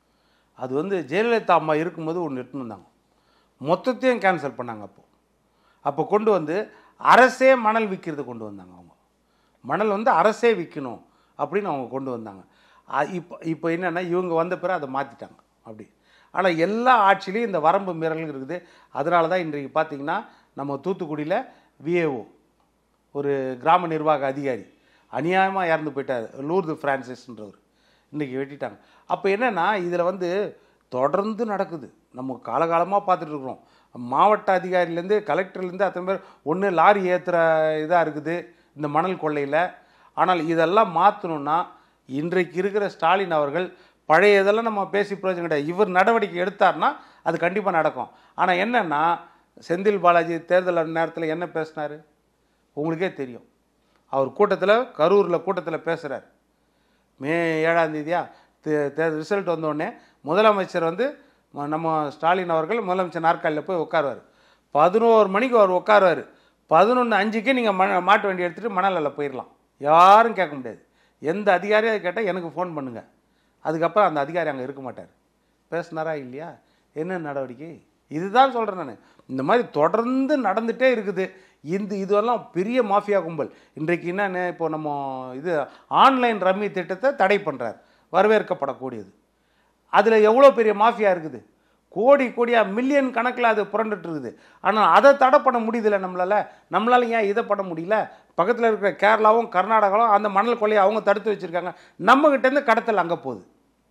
அது வந்து ஜெயலலிதா அம்மா இருக்கும்போது ஒன்று எடுத்துன்னு வந்தாங்க மொத்தத்தையும் கேன்சல் பண்ணாங்க அப்போ அப்போ கொண்டு வந்து அரசே மணல் விற்கிறது கொண்டு வந்தாங்க அவங்க மணல் வந்து அரசே விற்கணும் அப்படின்னு அவங்க கொண்டு வந்தாங்க அ- இப்போ இப்போ என்னென்னா இவங்க வந்த பிறகு அதை மாற்றிட்டாங்க அப்படி ஆனால் எல்லா ஆட்சியிலையும் இந்த வரம்பு மீறல்கள் இருக்குது அதனால தான் இன்றைக்கு பார்த்தீங்கன்னா நம்ம தூத்துக்குடியில் விஏஓ ஒரு கிராம நிர்வாக அதிகாரி அநியாயமாக இறந்து போயிட்டார் லூர்து பிரான்சிஸ்ன்றவர் இன்றைக்கி வெட்டிட்டாங்க அப்போ என்னென்னா இதில் வந்து தொடர்ந்து நடக்குது நம்ம காலகாலமாக பார்த்துட்டு இருக்கிறோம் மாவட்ட அதிகாரிலேருந்து கலெக்டர்லேருந்து அத்தனை பேர் ஒன்று லாரி ஏற்றுற இதாக இருக்குது இந்த மணல் கொள்ளையில் ஆனால் இதெல்லாம் மாற்றணும்னா இன்றைக்கு இருக்கிற ஸ்டாலின் அவர்கள் பழைய இதெல்லாம் நம்ம பேசி பிரயோஜனம் கிடையாது இவர் நடவடிக்கை எடுத்தார்னா அது கண்டிப்பாக நடக்கும் ஆனால் என்னென்னா செந்தில் பாலாஜி தேர்தல் நேரத்தில் என்ன பேசினார் உங்களுக்கே தெரியும் அவர் கூட்டத்தில் கரூரில் கூட்டத்தில் பேசுகிறார் மே ஏழாம் தேதியா ரிசல்ட் வந்தோடனே முதலமைச்சர் வந்து ம- நம்ம ஸ்டாலின் அவர்கள் முதலமைச்சர் நாற்காலியில் போய் உட்காருவார் பதினோரு மணிக்கு அவர் உட்காருவார் பதினொன்று அஞ்சுக்கே நீங்கள் ம மாட்டு வண்டி எடுத்துகிட்டு மணலில் போயிடலாம் யாரும் கேட்க முடியாது எந்த அதிகாரியும் கேட்டால் எனக்கு ஃபோன் பண்ணுங்கள் அதுக்கப்புறம் அந்த அதிகாரி அங்கே இருக்க மாட்டார் பேசுனாரா இல்லையா என்ன நடவடிக்கை இதுதான் சொல்கிறேன் நான் இந்த மாதிரி தொடர்ந்து நடந்துகிட்டே இருக்குது இந்த இதுவெல்லாம் பெரிய மாஃபியா கும்பல் இன்றைக்கு என்னென்ன இப்போ நம்ம இது ஆன்லைன் ரம்மி திட்டத்தை தடை பண்ணுறார் வரவேற்கப்படக்கூடியது அதில் எவ்வளோ பெரிய மாஃபியா இருக்குது கோடி கோடியாக மில்லியன் கணக்கில் அது புரண்டுட்டு இருக்குது ஆனால் அதை தடை பண்ண முடியுதில்ல நம்மளால் நம்மளால ஏன் இதை பண்ண முடியல பக்கத்தில் இருக்கிற கேரளாவும் கர்நாடகாவும் அந்த மணல் கொள்ளையை அவங்க தடுத்து வச்சுருக்காங்க நம்மக்கிட்டேருந்து கடத்தல் அங்கே போகுது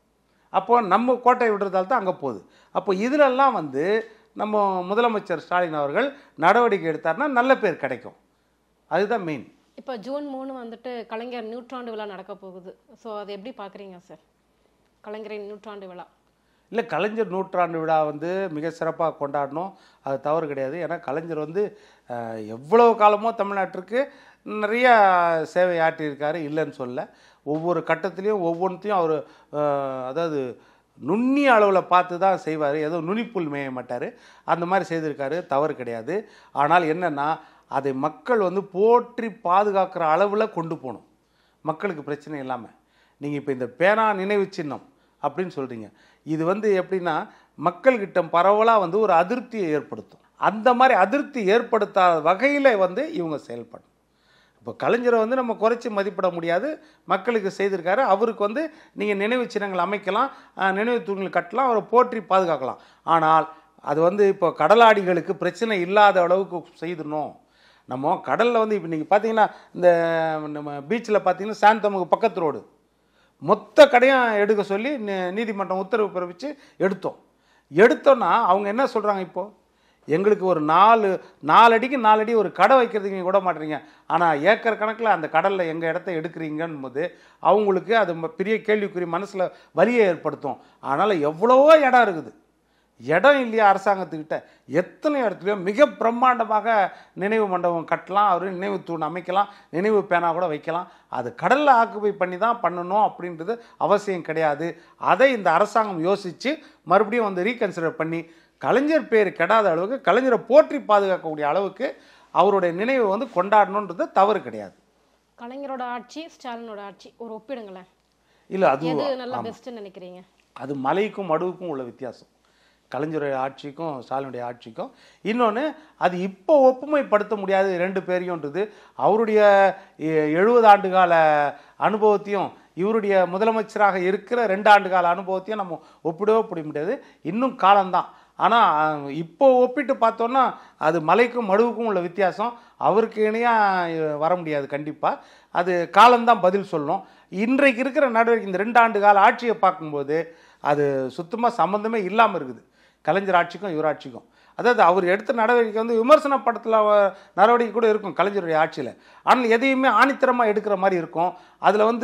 அப்போ நம்ம கோட்டை விடுறதால தான் அங்கே போகுது அப்போ இதிலெல்லாம் வந்து நம்ம முதலமைச்சர் ஸ்டாலின் அவர்கள் நடவடிக்கை எடுத்தார்னா நல்ல பேர் கிடைக்கும் அதுதான் மெயின் இப்போ ஜூன் மூணு வந்துட்டு கலைஞர் நூற்றாண்டு விழா நடக்க போகுது ஸோ அதை எப்படி பார்க்குறீங்க சார் கலைஞரின் நூற்றாண்டு விழா இல்லை கலைஞர் நூற்றாண்டு விழா வந்து மிக சிறப்பாக கொண்டாடணும் அது தவறு கிடையாது ஏன்னா கலைஞர் வந்து அஹ், எவ்வளவு காலமோ தமிழ்நாட்டிற்கு நிறைய சேவை ஆற்றியிருக்காரு இல்லைன்னு சொல்ல ஒவ்வொரு கட்டத்துலேயும் ஒவ்வொன்றையும் அவர் அதாவது நுண்ணிய அளவில் பார்த்து தான் செய்வார் ஏதோ நுனிப்புல் மேய மாட்டார் அந்த மாதிரி செய்திருக்காரு தவறு கிடையாது ஆனால் என்னென்னா அதை மக்கள் வந்து போற்றி பாதுகாக்கிற அளவில் கொண்டு போகணும் மக்களுக்கு பிரச்சனை இல்லாமல் நீங்கள் இப்போ இந்த பேனா நினைவு சின்னம் அப்படின்னு சொல்கிறீங்க இது வந்து எப்படின்னா மக்கள்கிட்ட பரவலாக வந்து ஒரு அதிருப்தியை ஏற்படுத்தும் அந்த மாதிரி அதிருப்தி ஏற்படுத்தாத வகையில் வந்து இவங்க செயல்படணும் இப்போ கலைஞரை வந்து நம்ம குறைச்சி மதிப்பிட முடியாது மக்களுக்கு செய்திருக்காரு அவருக்கு வந்து நீங்கள் நினைவு சின்னங்கள் அமைக்கலாம் அஹ், நினைவு தூண்கள் கட்டலாம் அவரை போற்றி பாதுகாக்கலாம் ஆனால் அது வந்து இப்போ கடலாடிகளுக்கு பிரச்சனை இல்லாத அளவுக்கு செய்திடணும் நம்ம கடலில் வந்து இப்போ நீங்கள் பார்த்தீங்கன்னா இந்த நம்ம பீச்சில் பார்த்தீங்கன்னா சாந்தமுக்கு பக்கத்து ரோடு மொத்த கடையும் எடுக்க சொல்லி நீ- நீதிமன்றம் உத்தரவு பிறப்பிச்சு எடுத்தோம் எடுத்தோன்னா அவங்க என்ன சொல்கிறாங்க இப்போது எங்களுக்கு ஒரு நாலு நாலு அடிக்கு நாலு அடி ஒரு கடை வைக்கிறதுக்கு நீங்கள் விட மாட்டீங்க ஆனால் ஏக்கர் கணக்கில் அந்த கடலில் எங்கள் இடத்த எடுக்கிறீங்கன்னு போது அவங்களுக்கு அது ம- பெரிய கேள்விக்குறி மனசில் வலியை ஏற்படுத்தும் அதனால் எவ்வளவோ இடம் இருக்குது இடம் இல்லையா அரசாங்கத்துக்கிட்ட எத்தனை இடத்துலையோ மிக பிரம்மாண்டமாக நினைவு மண்டபம் கட்டலாம் அவர் நினைவு தூண் அமைக்கலாம் நினைவு பேனா கூட வைக்கலாம் அது கடலில் ஆக்குபை பண்ணி தான் பண்ணணும் அப்படின்றது அவசியம் கிடையாது அதை இந்த அரசாங்கம் யோசித்து மறுபடியும் வந்து ரீகன்சிடர் பண்ணி கலைஞர் பேர் கெடாத அளவுக்கு கலைஞரை போற்றி பாதுகாக்கக்கூடிய அளவுக்கு அவருடைய நினைவை வந்து கொண்டாடணுன்றது தவறு கிடையாது கலைஞரோட ஆட்சி ஸ்டாலினோட ஆட்சி ஒரு ஒப்பிடுங்களேன் இல்லை அது எது நல்லா பெஸ்ட்னு நினைக்கிறீங்க அது மலைக்கும் மடுவுக்கும் உள்ள வித்தியாசம் கலைஞருடைய ஆட்சிக்கும் ஸ்டாலினுடைய ஆட்சிக்கும் இன்னொன்று அது இப்போ ஒப்புமைப்படுத்த முடியாது ரெண்டு பேரையும்ன்றது அவருடைய எ- எழுபது ஆண்டு கால அனுபவத்தையும் இவருடைய முதலமைச்சராக இருக்கிற ரெண்டு ஆண்டு கால அனுபவத்தையும் நம்ம ஒப்பிடவே ஒப்பிட முடியாது இன்னும் காலம்தான் ஆனால் இப்போ ஒப்பிட்டு பார்த்தோன்னா அது மலைக்கும் மடுவுக்கும் உள்ள வித்தியாசம் அவருக்கு இணையாக வர முடியாது கண்டிப்பாக அது காலம்தான் பதில் சொல்லணும் இன்றைக்கு இருக்கிற நடவடிக்கை இந்த ரெண்டு ஆண்டு கால ஆட்சியை பார்க்கும்போது அது சுத்தமாக சம்மந்தமே இல்லாமல் இருக்குது கலைஞர் ஆட்சிக்கும் இவர் ஆட்சிக்கும் அதாவது அவர் எடுத்த நடவடிக்கை வந்து விமர்சன படத்தில் நடவடிக்கை கூட இருக்கும் கலைஞருடைய ஆட்சியில் ஆனால் எதையுமே ஆணித்தரமாக எடுக்கிற மாதிரி இருக்கும் அதில் வந்து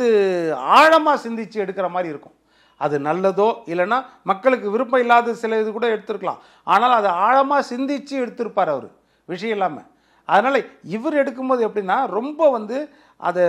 ஆழமாக சிந்திச்சு எடுக்கிற மாதிரி இருக்கும் அது நல்லதோ இல்லைன்னா மக்களுக்கு விருப்பம் இல்லாத சில இது கூட எடுத்திருக்கலாம் ஆனால் அது ஆழமாக சிந்திச்சு எடுத்திருப்பார் அவர் விஷயம் இல்லாமல் அதனால் இவர் எடுக்கும்போது எப்படின்னா ரொம்ப வந்து அதை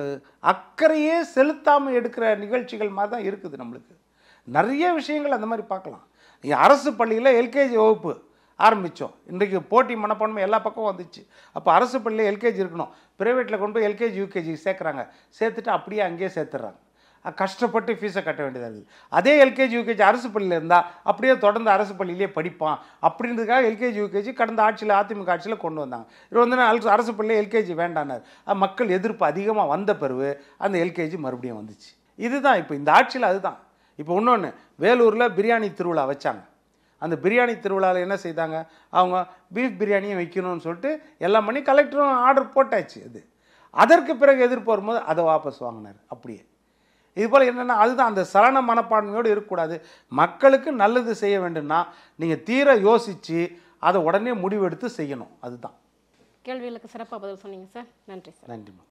அக்கறையே செலுத்தாமல் எடுக்கிற நிகழ்ச்சிகள் மாதிரி தான் இருக்குது நம்மளுக்கு நிறைய விஷயங்கள் அந்த மாதிரி பார்க்கலாம் இங்கே அரசு பள்ளியில் எல்கேஜி வகுப்பு ஆரம்பித்தோம் இன்றைக்கு போட்டி மனப்பான்மை எல்லா பக்கமும் வந்துச்சு அப்போ அரசு பள்ளியில் எல்கேஜி இருக்கணும் ப்ரைவேட்டில் கொண்டு போய் எல்கேஜி யூகேஜி சேர்க்குறாங்க சேர்த்துட்டு அப்படியே அங்கேயே சேர்த்துட்றாங்க அஹ் கஷ்டப்பட்டு ஃபீஸை கட்ட வேண்டியதாக இருக்குது அதே எல்கேஜி யூகேஜி அரசு பள்ளியில் இருந்தால் அப்படியே தொடர்ந்து அரசு பள்ளியிலே படிப்பான் அப்படின்றதுக்காக எல்கேஜி யூகேஜி கடந்த ஆட்சியில் அதிமுக ஆட்சியில் கொண்டு வந்தாங்க இது வந்து நான் அரசு- அரசு பள்ளியில் எல்கேஜி வேண்டானார் அஹ் மக்கள் எதிர்ப்பு அதிகமாக வந்த பிறகு அந்த எல்கேஜி மறுபடியும் வந்துச்சு இதுதான் இப்போ இந்த ஆட்சியில் அதுதான் இப்போ இன்னொன்று வேலூரில் பிரியாணி திருவிழா வச்சாங்க அந்த பிரியாணி திருவிழாவில் என்ன செய்தாங்க அவங்க பீஃப் பிரியாணியும் வைக்கணும்னு சொல்லிட்டு எல்லாம் பண்ணி கலெக்டரும் ஆர்டர் போட்டாச்சு அது அதற்கு பிறகு எதிர்ப்பு வரும்போது அதை வாபஸ் வாங்கினார் அப்படியே இது போல் என்னென்னா அதுதான் அந்த சலன மனப்பான்மையோடு இருக்கக்கூடாது மக்களுக்கு நல்லது செய்ய வேண்டும்னா நீங்கள் தீர யோசித்து அதை உடனே முடிவெடுத்து செய்யணும் அதுதான் கேள்விகளுக்கு சிறப்பாக பதில் சொன்னீங்க சார் நன்றி சார் நன்றிம்மா